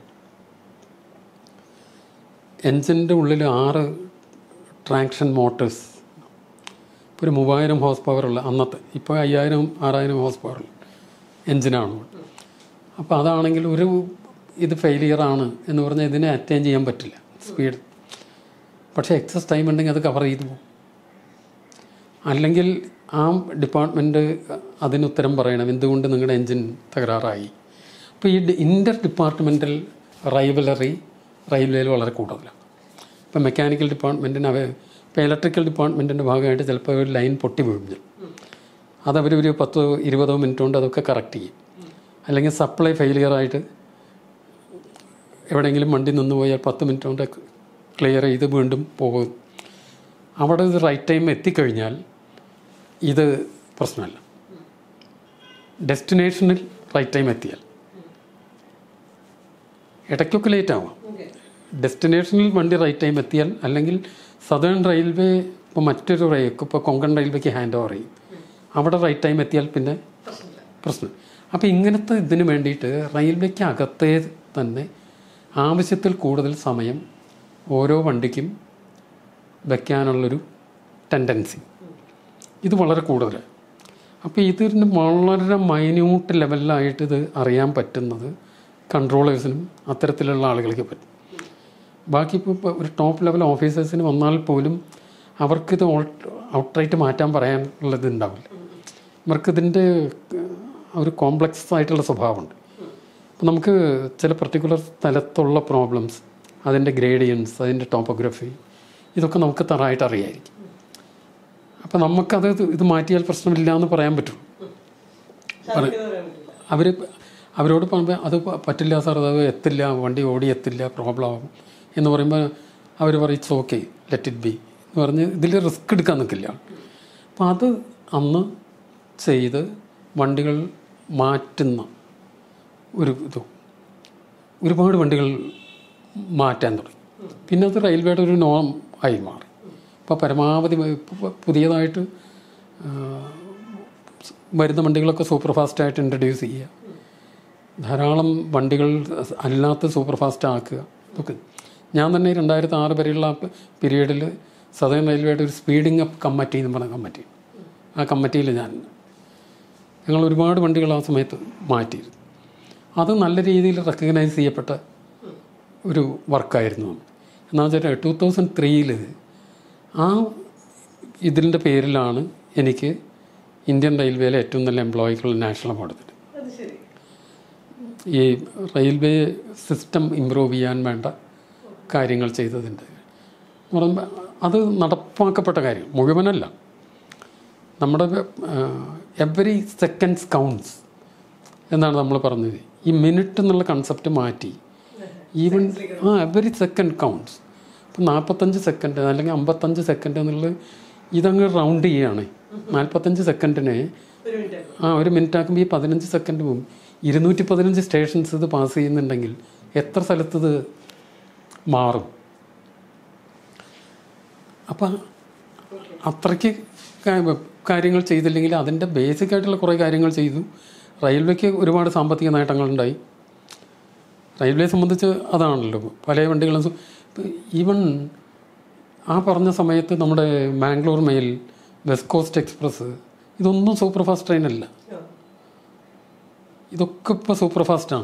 എൻജിൻ്റെ ഉള്ളിൽ ആറ് ട്രാക്ഷൻ മോട്ടേഴ്സ് ഇപ്പോൾ ഒരു മൂവായിരം ഹോസ് പവറുള്ള അന്നത്തെ ഇപ്പോൾ അയ്യായിരം ആറായിരം ഹോസ് പവറുള്ള എൻജിനാണ് അപ്പോൾ അതാണെങ്കിൽ ഒരു ഇത് ഫെയിലിയർ ആണ് എന്ന് പറഞ്ഞാൽ ഇതിനെ അറ്റൈൻ ചെയ്യാൻ പറ്റില്ല സ്പീഡ് പക്ഷേ എക്സസ് ടൈം ഉണ്ടെങ്കിൽ അത് കവർ ചെയ്തു പോകും അല്ലെങ്കിൽ ആ ഡിപ്പാർട്ട്മെൻറ്റ് അതിന് ഉത്തരം പറയണം എന്തുകൊണ്ട് നിങ്ങളുടെ എൻജിൻ തകരാറായി അപ്പോൾ ഈ ഇൻ്റർ ഡിപ്പാർട്ട്മെൻറ്റൽ റൈവലറി റെയിൽവേയിൽ വളരെ കൂടുതലാണ് ഇപ്പോൾ മെക്കാനിക്കൽ ഡിപ്പാർട്ട്മെൻറ്റിന് അവ ഇപ്പോൾ ഇലക്ട്രിക്കൽ ഡിപ്പാർട്ട്മെൻറ്റിൻ്റെ ഭാഗമായിട്ട് ചിലപ്പോൾ ഒരു ലൈൻ പൊട്ടി വീഴുന്നു അതവർ ഒരു പത്തോ ഇരുപതോ മിനിറ്റ് കൊണ്ട് അതൊക്കെ കറക്റ്റ് ചെയ്യും അല്ലെങ്കിൽ സപ്ലൈ ഫെയിലിയർ ആയിട്ട് എവിടെയെങ്കിലും വണ്ടി നിന്ന് പോയാൽ പത്ത് മിനിറ്റ് കൊണ്ട് ക്ലിയർ ചെയ്ത് വീണ്ടും പോകും അവിടെ ഇത് റൈറ്റ് ടൈം എത്തിക്കഴിഞ്ഞാൽ ഇത് പ്രശ്നമല്ല ഡെസ്റ്റിനേഷനിൽ റൈറ്റ് ടൈം എത്തിയാൽ ഇടയ്ക്കൊക്കെ ലേറ്റ് ആവാം ഓക്കെ ഡെസ്റ്റിനേഷനിൽ വണ്ടി റൈറ്റ് ടൈം എത്തിയാൽ അല്ലെങ്കിൽ സദേൺ റെയിൽവേ ഇപ്പോൾ മറ്റൊരു റെയിൽ ഇപ്പോൾ കൊങ്കൺ റെയിൽവേക്ക് ഹാൻഡ് ഓവർ ചെയ്യും അവിടെ റൈറ്റ് ടൈം എത്തിയാൽ പിന്നെ പ്രശ്നമില്ല പ്രശ്നം അപ്പോൾ ഇങ്ങനത്തെ ഇതിന് വേണ്ടിയിട്ട് റെയിൽവേക്ക് അകത്തേ തന്നെ ആവശ്യത്തിൽ കൂടുതൽ സമയം ഓരോ വണ്ടിക്കും വയ്ക്കാനുള്ളൊരു ടെൻഡൻസി ഇത് വളരെ കൂടുതലാണ് അപ്പോൾ ഇതിന് വളരെ മൈന്യൂട്ട് ലെവലിലായിട്ട് ഇത് അറിയാൻ പറ്റുന്നത് കൺട്രോളേഴ്സിനും അത്തരത്തിലുള്ള ആളുകൾക്ക് പറ്റും ബാക്കി ഇപ്പോൾ ഇപ്പോൾ ഒരു ടോപ്പ് ലെവൽ ഓഫീസേഴ്സിന് വന്നാൽ പോലും അവർക്കിത് ഔട്ട്റൈറ്റ് മാറ്റാൻ പറയാനുള്ളത് ഉണ്ടാവില്ല ഇവർക്കിതിൻ്റെ ഒരു കോംപ്ലക്സ് ആയിട്ടുള്ള സ്വഭാവമുണ്ട് അപ്പോൾ നമുക്ക് ചില പർട്ടിക്കുലർ സ്ഥലത്തുള്ള പ്രോബ്ലംസ് അതിൻ്റെ ഗ്രേഡിയൻസ് അതിൻ്റെ ടോപ്പോഗ്രഫി ഇതൊക്കെ നമുക്ക് തറായിട്ട് അറിയായിരിക്കും അപ്പോൾ നമുക്കത് ഇത് ഇത് മാറ്റിയാൽ പ്രശ്നമില്ല എന്ന് പറയാൻ പറ്റും ഛർദ്ദിക്കുന്നത് പറയാൻ പറ്റില്ല അവർ അവരോട് പറയുമ്പോൾ അത് പ- പറ്റില്ല സാർ അത് എത്തില്ല വണ്ടി ഓടി എത്തില്ല പ്രോബ്ലം ആകും എന്ന് പറയുമ്പോൾ അവർ പറയും it's okay let it be എന്ന് പറഞ്ഞ് ഇതിൽ റിസ്ക് എടുക്കാൻ നിൽക്കില്ല അപ്പം അത് അന്ന് ചെയ്ത് വണ്ടികൾ മാറ്റുന്ന ഒരു ഇത് ഒരുപാട് വണ്ടികൾ മാറ്റാൻ തുടങ്ങി പിന്നെ അത് റെയിൽവേയുടെ ഒരു നോം ആയി മാറി ഇപ്പോൾ പരമാവധി ഇപ്പൊ പുതിയതായിട്ട് ആ, വരുന്ന വണ്ടികളൊക്കെ സൂപ്പർ ഫാസ്റ്റായിട്ട് ഇൻട്രൊഡ്യൂസ് ചെയ്യുക ധാരാളം വണ്ടികൾ അല്ലാത്ത സൂപ്പർ ഫാസ്റ്റ് ആക്കുക ഇതൊക്കെ ഞാൻ തന്നെ രണ്ടായിരത്തി ആറ് വരെയുള്ള പീരീഡിൽ സദേൺ റെയിൽവേയുടെ ഒരു സ്പീഡിംഗ് അപ്പ് കമ്മിറ്റി എന്ന് പറഞ്ഞ കമ്മിറ്റി ആ കമ്മിറ്റിയിൽ ഞാൻ ഞങ്ങൾ ഒരുപാട് വണ്ടികൾ ആ സമയത്ത് മാറ്റിയിരുന്നു അത് നല്ല രീതിയിൽ റെക്കഗ്നൈസ് ചെയ്യപ്പെട്ട ഒരു വർക്കായിരുന്നു എന്നാൽ വെച്ചാൽ ടൂ തൗസൻഡ് ത്രീയിൽ ആ ഇതിൻ്റെ പേരിലാണ് എനിക്ക് ഇന്ത്യൻ റെയിൽവേയിലെ ഏറ്റവും നല്ല എംപ്ലോയിക്കുള്ള നാഷണൽ അവാർഡ് തരുന്നത് അത് ശരി ഈ റെയിൽവേ സിസ്റ്റം ഇമ്പ്രൂവ് ചെയ്യാൻ വേണ്ട കാര്യങ്ങൾ ചെയ്തതിൻ്റെ എന്ന് പറയുമ്പോൾ അത് നടപ്പാക്കപ്പെട്ട കാര്യം മുഴുവനല്ല നമ്മുടെ എവറി സെക്കൻഡ്സ് കൗണ്ട്സ് എന്നാണ് നമ്മൾ പറഞ്ഞത് ഈ മിനിറ്റ് എന്നുള്ള കൺസെപ്റ്റ് മാറ്റി ഈവൻ ആ എവറി സെക്കൻഡ് കൗണ്ട്സ് ഇപ്പം നാൽപ്പത്തഞ്ച് സെക്കൻഡ് അല്ലെങ്കിൽ അമ്പത്തഞ്ച് സെക്കൻഡ് എന്നുള്ളത് ഇതങ്ങ് റൗണ്ട് ചെയ്യുകയാണ് നാൽപ്പത്തഞ്ച് സെക്കൻഡിനെ ഒരു മിനിറ്റ് ആ ഒരു മിനിറ്റ് ആക്കുമ്പോൾ ഈ പതിനഞ്ച് സെക്കൻഡ് മുമ്പ് ഇരുന്നൂറ്റി പതിനഞ്ച് സ്റ്റേഷൻസ് ഇത് പാസ് ചെയ്യുന്നുണ്ടെങ്കിൽ എത്ര സ്ഥലത്ത് ഇത് മാറും അപ്പം അത്രയ്ക്ക് കാ- കാര്യങ്ങൾ ചെയ്തില്ലെങ്കിൽ അതിൻ്റെ ബേസിക് ആയിട്ടുള്ള കുറേ കാര്യങ്ങൾ ചെയ്തു റെയിൽവേക്ക് ഒരുപാട് സാമ്പത്തിക നേട്ടങ്ങളുണ്ടായി റെയിൽവേ സംബന്ധിച്ച് അതാണല്ലോ പല വണ്ടികളും സു- ഇപ്പം ഈവൻ ആ പറഞ്ഞ സമയത്ത് നമ്മുടെ Mangalore mail west coast express ഇതൊന്നും സൂപ്പർ ഫാസ്റ്റ് ട്രെയിനല്ല ആ. ഇതൊക്കെ ഇപ്പോൾ സൂപ്പർ ഫാസ്റ്റാണ്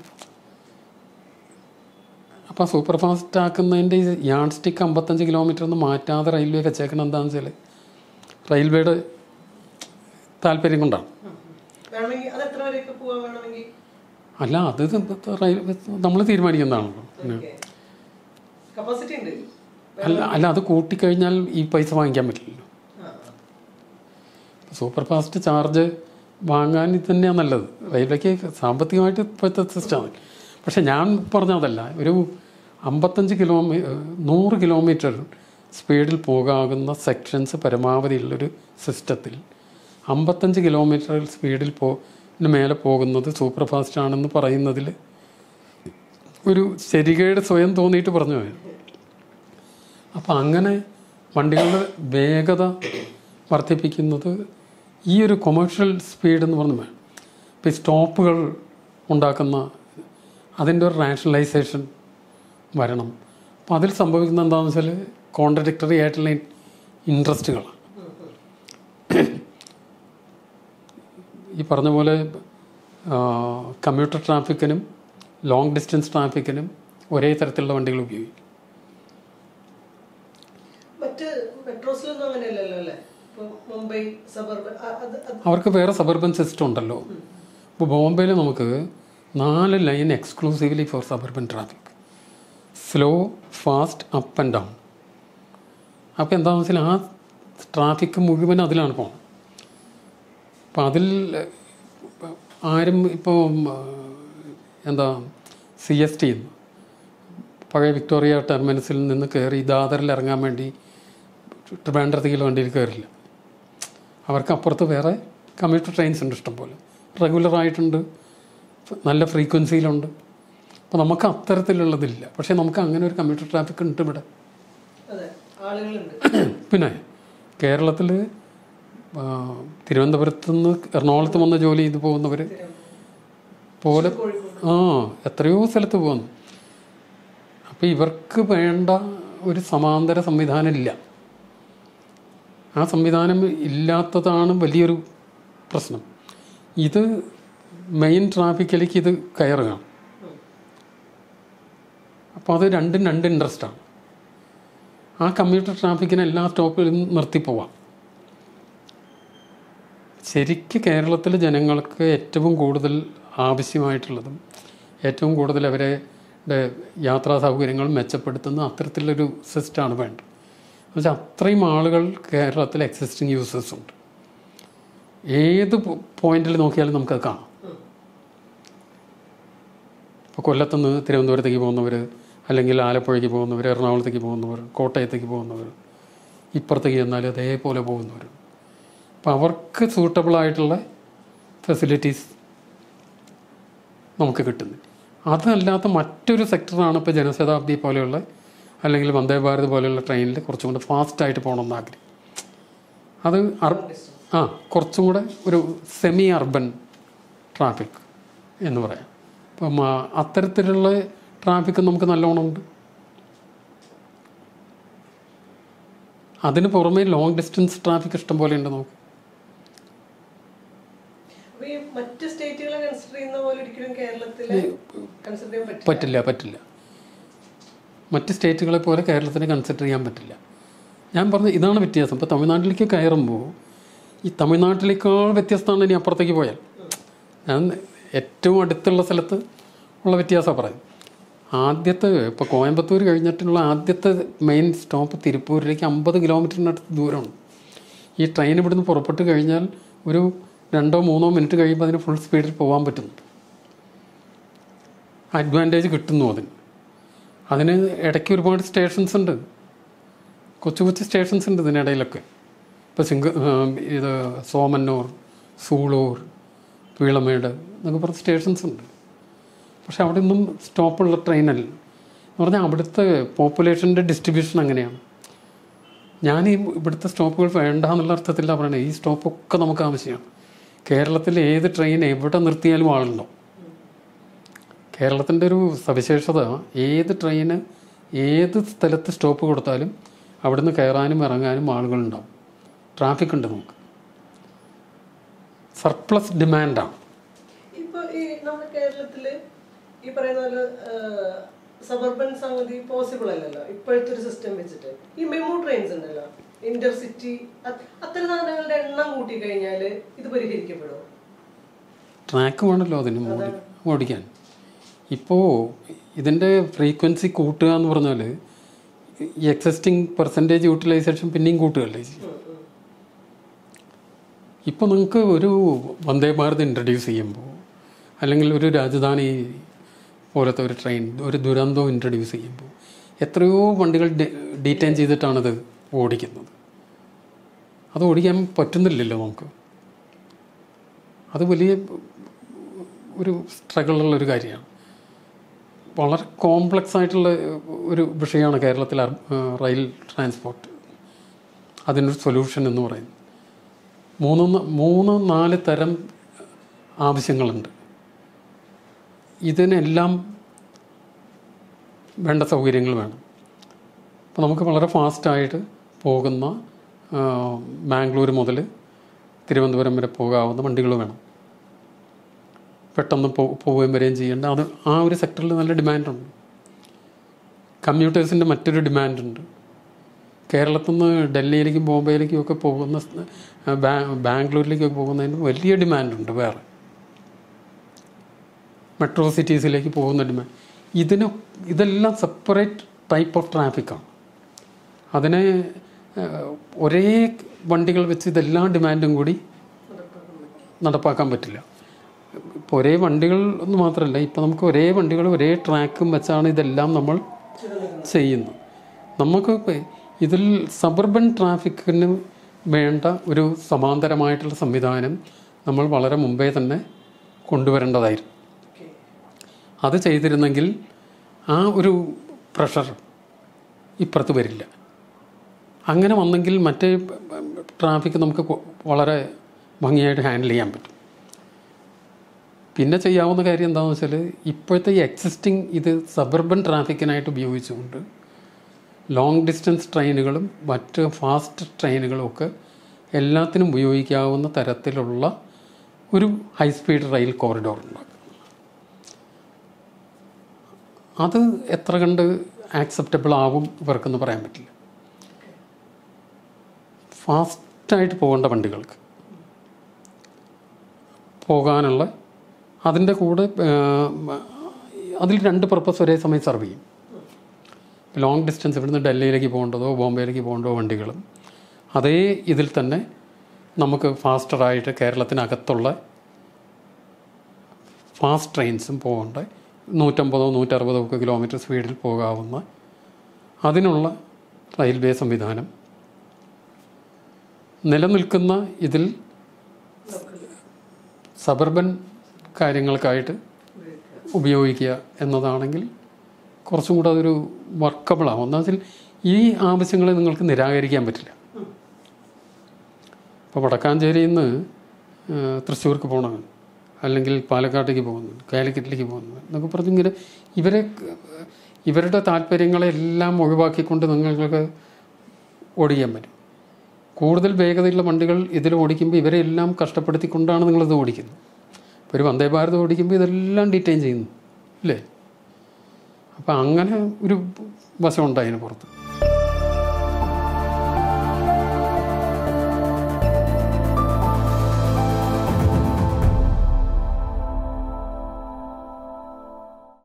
അപ്പോൾ സൂപ്പർ ഫാസ്റ്റ് ആക്കുന്നതിൻ്റെ യാർഡ് സ്റ്റിക്ക് അമ്പത്തഞ്ച് കിലോമീറ്റർ ഒന്നും മാറ്റാതെ റെയിൽവേ വെച്ചേക്കണം എന്താണെന്ന് വെച്ചാൽ റെയിൽവേയുടെ താല്പര്യം കൊണ്ടാണ് വേണമെങ്കിൽ അത് എത്ര വരെയൊക്കെ പോവാൻ വേണമെങ്കിൽ അല്ല അത് നമ്മൾ തീരുമാനിക്കുന്നതാണല്ലോ പിന്നെ കപ്പാസിറ്റി ഉണ്ട് അല്ല അല്ല അത് കൂട്ടിക്കഴിഞ്ഞാൽ ഈ പൈസ വാങ്ങിക്കാൻ പറ്റില്ലല്ലോ ആ. സൂപ്പർ ഫാസ്റ്റ് ചാർജ് വാങ്ങാൻ ഇത് തന്നെയാണ് നല്ലത് റെയിൽവേക്ക് സാമ്പത്തികമായിട്ട് ഇപ്പോഴത്തെ സിസ്റ്റമാണ് പക്ഷെ ഞാൻ പറഞ്ഞതല്ല ഒരു അമ്പത്തഞ്ച് കിലോമീ നൂറ് കിലോമീറ്റർ സ്പീഡിൽ പോകാവുന്ന സെക്ഷൻസ് പരമാവധി ഉള്ളൊരു സിസ്റ്റത്തിൽ അമ്പത്തഞ്ച് കിലോമീറ്റർ സ്പീഡിൽ പോ ന് മേലെ പോകുന്നത് സൂപ്പർ ഫാസ്റ്റ് ആണെന്ന് പറയുന്നതിൽ ഒരു ശരികേട് സ്വയം തോന്നിയിട്ട് പറഞ്ഞു പോയത് അപ്പം അങ്ങനെ വണ്ടികളുടെ വേഗത വർദ്ധിപ്പിക്കുന്നത് ഈ ഒരു കൊമേഴ്ഷ്യൽ സ്പീഡ് എന്ന് പറഞ്ഞു വേണം ഇപ്പം ഈ സ്റ്റോപ്പുകൾ ഉണ്ടാക്കുന്ന അതിൻ്റെ ഒരു റാഷണലൈസേഷൻ വരണം അപ്പം അതിൽ സംഭവിക്കുന്ന എന്താണെന്ന് വെച്ചാൽ കോൺട്രഡിക്ടറി ആയിട്ടുള്ള ഇൻട്രസ്റ്റുകളാണ് ഈ പറഞ്ഞ പോലെ കമ്മ്യൂട്ടർ ട്രാഫിക്കിനും ലോങ് ഡിസ്റ്റൻസ് ട്രാഫിക്കിനും ഒരേ തരത്തിലുള്ള വണ്ടികൾ ഉപയോഗിക്കും മറ്റ് മെട്രോസിലൊന്നും അങ്ങനെയല്ലല്ലോ അല്ലേ ഇപ്പൊ മുംബൈ സബർബൻ അത് അത് അവർക്ക് വേറെ സബർബൻ സിസ്റ്റം ഉണ്ടല്ലോ ഇപ്പോൾ ബോംബെയിൽ നമുക്ക് നാല് line exclusively for suburban traffic slow fast up and down അപ്പോൾ എന്താണെന്ന് വെച്ചാൽ ആ ട്രാഫിക് മുഴുവൻ അതിലാണ് പോകുന്നത് അപ്പം അതിൽ ഏഹ്, ആരും ഇപ്പോൾ എന്താ സി എസ് ടി പഴയ വിക്ടോറിയ ടെർമിനസിൽ നിന്ന് കയറി ദാദറിൽ ഇറങ്ങാൻ വേണ്ടി ട്രിവാൻഡ്രത്തേക്കുള്ള വണ്ടിയിൽ കയറില്ല അവർക്ക് അപ്പുറത്ത് വേറെ കമ്മ്യൂട്ടർ ട്രെയിൻസ് ഉണ്ട് ഇഷ്ടംപോലെ റെഗുലറായിട്ടുണ്ട് നല്ല ഫ്രീക്വൻസിയിലുണ്ട് അപ്പോൾ നമുക്ക് അത്തരത്തിലുള്ളതില്ല പക്ഷേ നമുക്ക് അങ്ങനെ ഒരു കമ്മ്യൂട്ടർ ട്രാഫിക് ഉണ്ട് ഇവിടെ അതെ ആളുകളുണ്ട് പിന്നെ കേരളത്തിൽ തിരുവനന്തപുരത്ത് നിന്ന് എറണാകുളത്ത് വന്ന് ജോലി ചെയ്ത് പോകുന്നവർ പോലെ കോഴിക്കോട് ആ എത്രയോ സ്ഥലത്ത് പോകുന്നു അപ്പോൾ ഇവർക്ക് വേണ്ട ഒരു സമാന്തര സംവിധാനം ഇല്ല ആ സംവിധാനം ഇല്ലാത്തതാണ് വലിയൊരു പ്രശ്നം ഇത് മെയിൻ ട്രാഫിക്കിലേക്ക് ഇത് കയറുകയാണ് അപ്പോൾ അത് രണ്ടും രണ്ട് ഇൻട്രസ്റ്റാണ് ആ കമ്പ്യൂട്ടർ ട്രാഫിക്കിന് എല്ലാ സ്റ്റോപ്പിലും നിർത്തിപ്പോവാം ശരിക്ക് കേരളത്തിലെ ജനങ്ങൾക്ക് ഏറ്റവും കൂടുതൽ ആവശ്യമായിട്ടുള്ളതും ഏറ്റവും കൂടുതൽ അവരെ ടെ യാത്രാ സൗകര്യങ്ങൾ മെച്ചപ്പെടുത്തുന്ന അത്തരത്തിലൊരു സിസ്റ്റമാണ് വേണ്ടത് എന്നുവെച്ചാൽ അത്രയും ആളുകൾ കേരളത്തിൽ എക്സിസ്റ്റിംഗ് യൂസേഴ്സ് ഉണ്ട് ഏത് പോയിന്റിൽ നോക്കിയാലും നമുക്കത് കാണാം ഇപ്പോൾ കൊല്ലത്തുനിന്ന് തിരുവനന്തപുരത്തേക്ക് പോകുന്നവർ അല്ലെങ്കിൽ ആലപ്പുഴയ്ക്ക് പോകുന്നവർ എറണാകുളത്തേക്ക് പോകുന്നവർ കോട്ടയത്തേക്ക് പോകുന്നവർ ഇപ്പുറത്തേക്ക് ചെന്നാൽ അതേപോലെ പോകുന്നവർ അപ്പോൾ അവർക്ക് സൂട്ടബിൾ ആയിട്ടുള്ള ഫെസിലിറ്റീസ് നമുക്ക് കിട്ടുന്നത് അതല്ലാത്ത മറ്റൊരു സെക്ടറാണ് ഇപ്പോൾ ജനശതാബ്ദി പോലെയുള്ള അല്ലെങ്കിൽ വന്ദേ ഭാരത് പോലെയുള്ള ട്രെയിനിൽ കുറച്ചും കൂടെ ഫാസ്റ്റായിട്ട് പോകണമെന്ന് ആഗ്രഹം അത് അർ ആ കുറച്ചും കൂടെ ഒരു സെമി അർബൻ ട്രാഫിക് എന്ന് പറയാം അപ്പം ആ, അത്തരത്തിലുള്ള ട്രാഫിക് നമുക്ക് നല്ലോണം ഉണ്ട് അതിന് പുറമെ ലോങ് ഡിസ്റ്റൻസ് ട്രാഫിക് ഇഷ്ടം പോലെ ഉണ്ട് നമുക്ക് അപ്പൊ ഈ മറ്റ് സ്റ്റേറ്റുകളെ കൺസിഡർ ചെയ്യുന്ന പോലെ ഒരിക്കലും കേരളത്തില് കൺസിഡർ ചെയ്യാൻ പറ്റില്ല പറ്റില്ല പറ്റില്ല മറ്റ് സ്റ്റേറ്റുകളെ പോലെ കേരളത്തിന് കൺസിഡർ ചെയ്യാൻ പറ്റില്ല ഞാൻ പറഞ്ഞു ഇതാണ് വ്യത്യാസം ഇപ്പോൾ തമിഴ്നാട്ടിലേക്ക് കയറുമ്പോൾ ഈ തമിഴ്നാട്ടിലേക്കാൾ വ്യത്യസ്തമാണ് ഇനി അപ്പുറത്തേക്ക് പോയാൽ ഞാൻ ഏറ്റവും അടുത്തുള്ള സ്ഥലത്ത് ഉള്ള വ്യത്യാസമാണ് പറയും ആദ്യത്തെ ഇപ്പോൾ കോയമ്പത്തൂർ കഴിഞ്ഞിട്ടുള്ള ആദ്യത്തെ മെയിൻ സ്റ്റോപ്പ് തിരുപ്പൂരിലേക്ക് അമ്പത് കിലോമീറ്ററിനടുത്ത് ദൂരമാണ് ഈ ട്രെയിൻ ഇവിടുന്ന് പുറപ്പെട്ട് കഴിഞ്ഞാൽ ഒരു രണ്ടോ മൂന്നോ മിനിറ്റ് കഴിയുമ്പോൾ അതിന് ഫുൾ സ്പീഡിൽ പോകാൻ പറ്റുന്നു അഡ്വാൻറ്റേജ് കിട്ടുന്നു അതിന് അതിന് ഇടയ്ക്ക് ഒരുപാട് സ്റ്റേഷൻസ് ഉണ്ട് കൊച്ചു കൊച്ചു സ്റ്റേഷൻസ് ഉണ്ട് ഇതിനിടയിലൊക്കെ ഇപ്പോൾ സിംഗ ആം, ഇത് സോമന്നൂർ സൂളൂർ പീളമേട് എന്നൊക്കെ പറഞ്ഞ സ്റ്റേഷൻസ് ഉണ്ട് പക്ഷെ അവിടെ ഒന്നും സ്റ്റോപ്പുള്ള ട്രെയിനല്ല എന്ന് പറഞ്ഞാൽ അവിടുത്തെ പോപ്പുലേഷൻ്റെ ഡിസ്ട്രിബ്യൂഷൻ അങ്ങനെയാണ് ഞാൻ ഈ ഇവിടുത്തെ സ്റ്റോപ്പുകൾ വേണ്ട എന്നുള്ള അർത്ഥത്തില്ല പറയണത് ഈ സ്റ്റോപ്പൊക്കെ നമുക്ക് ആവശ്യമാണ് കേരളത്തിൽ ഏത് ട്രെയിൻ എവിടെ നിർത്തിയാലും ആളുണ്ടാവും കേരളത്തിൻ്റെ ഒരു സവിശേഷത ഏത് ട്രെയിന് ഏത് സ്ഥലത്ത് സ്റ്റോപ്പ് കൊടുത്താലും അവിടുന്ന് കയറാനും ഇറങ്ങാനും ആളുകളുണ്ടാവും ട്രാഫിക് ഉണ്ട് നമുക്ക് സർപ്ലസ് ഡിമാൻഡാണ് ഇപ്പൊ ഈ നമ്മുടെ കേരളത്തില് ഈ പറയുന്ന പോലെ സബർബൻ സംഗതി പോസിബിൾ അല്ലല്ലോ ഇപ്പോഴത്തെ ഒരു സിസ്റ്റം വെച്ചിട്ട് ഈ മെമു ട്രെയിൻസ് ഉണ്ടല്ലോ ഇന്റർസിറ്റി അത്തരം സാധനങ്ങളുടെ എണ്ണം കൂട്ടി കഴിഞ്ഞാല് ഇത് പരിഹരിക്കപ്പെടുമോ ട്രാക്ക് വേണമല്ലോ അതിന് ഓടി ഓടിക്കാൻ ഇപ്പോൾ ഇതിൻ്റെ ഫ്രീക്വൻസി കൂട്ടുക എന്ന് പറഞ്ഞാൽ ഈ എക്സിസ്റ്റിംഗ് പെർസെൻറ്റേജ് യൂട്ടിലൈസേഷൻ പിന്നെയും കൂട്ടുകയല്ലേ ചെയ്യും. ഇപ്പോൾ നിങ്ങൾക്ക് ഒരു വന്ദേ ഭാരത് ഇൻട്രൊഡ്യൂസ് ചെയ്യുമ്പോൾ അല്ലെങ്കിൽ ഒരു രാജധാനി പോലത്തെ ഒരു ട്രെയിൻ ഒരു ദുരന്തം ഇൻട്രൊഡ്യൂസ് ചെയ്യുമ്പോൾ എത്രയോ വണ്ടികൾ ഡീറ്റെയിൻ ചെയ്തിട്ടാണത് ഓടിക്കുന്നത് അത് ഓടിക്കാൻ പറ്റുന്നില്ലല്ലോ നമുക്ക് അത് വലിയ ഒരു സ്ട്രഗിളുള്ള ഒരു കാര്യമാണ് വളരെ കോംപ്ലക്സ് ആയിട്ടുള്ള ഒരു വിഷയമാണ് കേരളത്തിൽ അർ- റെയിൽ ട്രാൻസ്പോർട്ട് അതിനൊരു സൊല്യൂഷൻ എന്ന് പറയുന്നത് മൂന്ന് ന- മൂന്ന് നാല് തരം ആവശ്യങ്ങളുണ്ട് ഇതിനെല്ലാം വേണ്ട സൗകര്യങ്ങൾ വേണം അപ്പോൾ നമുക്ക് വളരെ ഫാസ്റ്റായിട്ട് പോകുന്ന ആ, ബാംഗ്ലൂർ മുതൽ തിരുവനന്തപുരം വരെ പോകാവുന്ന വണ്ടികൾ വേണം പെട്ടെന്ന് പോ പോവുകയും വരികയും ചെയ്യേണ്ട അത് ആ ഒരു സെക്ടറിൽ നല്ല ഡിമാൻഡുണ്ട് കമ്മ്യൂട്ടേഴ്സിൻ്റെ മറ്റൊരു ഡിമാൻഡുണ്ട് കേരളത്തിൽ നിന്ന് ഡൽഹിയിലേക്കും ബോംബെയിലേക്കും ഒക്കെ പോകുന്ന സ്- ബാ- ബാംഗ്ലൂരിലേക്കൊക്കെ പോകുന്നതിന് വലിയ ഡിമാൻഡുണ്ട് വേറെ മെട്രോ സിറ്റീസിലേക്ക് പോകുന്ന ഡിമാൻഡ് ഇതിന് ഇതെല്ലാം സെപ്പറേറ്റ് ടൈപ്പ് ഓഫ് ട്രാഫിക്കാണ് അതിനെ ഏഹ്, ഒരേ വണ്ടികൾ വെച്ച് ഇതെല്ലാ ഡിമാൻഡും കൂടി നടപ്പാക്കാൻ പറ്റില്ല ഇപ്പോൾ ഒരേ വണ്ടികൾ എന്ന് മാത്രമല്ല ഇപ്പോൾ നമുക്ക് ഒരേ വണ്ടികൾ ഒരേ ട്രാക്കും വെച്ചാണ് ഇതെല്ലാം നമ്മൾ ചെയ്യുന്നത് നമുക്ക് ഇപ്പം ഇതിൽ സബർബൻ ട്രാഫിക്കിന് വേണ്ട ഒരു സമാന്തരമായിട്ടുള്ള സംവിധാനം നമ്മൾ വളരെ മുമ്പേ തന്നെ കൊണ്ടുവരേണ്ടതായിരുന്നു ഓക്കെ അത് ചെയ്തിരുന്നെങ്കിൽ ആ ഒരു പ്രഷർ ഇപ്പുറത്ത് വരില്ല അങ്ങനെ വന്നെങ്കിൽ മറ്റേ ട്രാഫിക് നമുക്ക് കൊ- വളരെ ഭംഗിയായിട്ട് ഹാൻഡിൽ ചെയ്യാൻ പറ്റും പിന്നെ ചെയ്യാവുന്ന കാര്യം എന്താണെന്ന് വെച്ചാൽ ഇപ്പോഴത്തെ ഈ എക്സിസ്റ്റിംഗ് ഇത് സബർബൻ ട്രാഫിക്കിനായിട്ട് ഉപയോഗിച്ചുകൊണ്ട് ലോങ് ഡിസ്റ്റൻസ് ട്രെയിനുകളും മറ്റ് ഫാസ്റ്റ് ട്രെയിനുകളും ഒക്കെ എല്ലാത്തിനും ഉപയോഗിക്കാവുന്ന തരത്തിലുള്ള ഒരു ഹൈ സ്പീഡ് റെയിൽ കോറിഡോർ ഉണ്ടാക്കും അത് എത്ര കണ്ട് ആക്സെപ്റ്റബിൾ ആവും ഇവർക്കെന്ന് പറയാൻ പറ്റില്ല ഫാസ്റ്റായിട്ട് പോകേണ്ട വണ്ടികൾക്ക് പോകാനുള്ള അതിൻ്റെ കൂടെ ആ, അതിൽ രണ്ട് പർപ്പസ് ഒരേ സമയം സെർവ് ചെയ്യും ലോങ് ഡിസ്റ്റൻസ് ഇവിടുന്ന് ഡൽഹിയിലേക്ക് പോകേണ്ടതോ ബോംബെയിലേക്ക് പോകേണ്ടതോ വണ്ടികളും അതേ ഇതിൽ തന്നെ നമുക്ക് ഫാസ്റ്ററായിട്ട് കേരളത്തിനകത്തുള്ള ഫാസ്റ്റ് ട്രെയിൻസും പോകേണ്ട നൂറ്റമ്പതോ നൂറ്ററുപതോ ഒക്കെ കിലോമീറ്റർ സ്പീഡിൽ പോകാവുന്ന അതിനുള്ള റെയിൽവേ സംവിധാനം നിലനിൽക്കുന്ന ഇതിൽ സബർബൻ കാര്യങ്ങൾക്കായിട്ട് ഉപയോഗിക്കുക എന്നതാണെങ്കിൽ കുറച്ചും കൂടെ അതൊരു വർക്കബിളാവും ഒന്നാമതിൽ ഈ ആവശ്യങ്ങളെ നിങ്ങൾക്ക് നിരാകരിക്കാൻ പറ്റില്ല ഇപ്പോൾ വടക്കാഞ്ചേരിയിൽ നിന്ന് തൃശ്ശൂർക്ക് പോകണം അല്ലെങ്കിൽ പാലക്കാട്ടേക്ക് പോകുന്നു കാലിക്കറ്റിലേക്ക് പോകുന്നു എന്നൊക്കെ പറഞ്ഞിങ്ങനെ ഇവരെ ഇവരുടെ താല്പര്യങ്ങളെല്ലാം ഒഴിവാക്കിക്കൊണ്ട് നിങ്ങൾക്ക് ഓടിക്കാൻ പറ്റും കൂടുതൽ വേഗതയുള്ള വണ്ടികൾ ഇതിൽ ഓടിക്കുമ്പോൾ ഇവരെ എല്ലാം കഷ്ടപ്പെടുത്തിക്കൊണ്ടാണ് നിങ്ങളിത് ഓടിക്കുന്നത് ഇപ്പോൾ ഒരു വന്ദേ ഭാരത് ഓടിക്കുമ്പോൾ ഇതെല്ലാം ഡീറ്റെയിൻ ചെയ്യുന്നു അല്ലേ അപ്പം അങ്ങനെ ഒരു വശമുണ്ട് അതിന് പുറത്ത്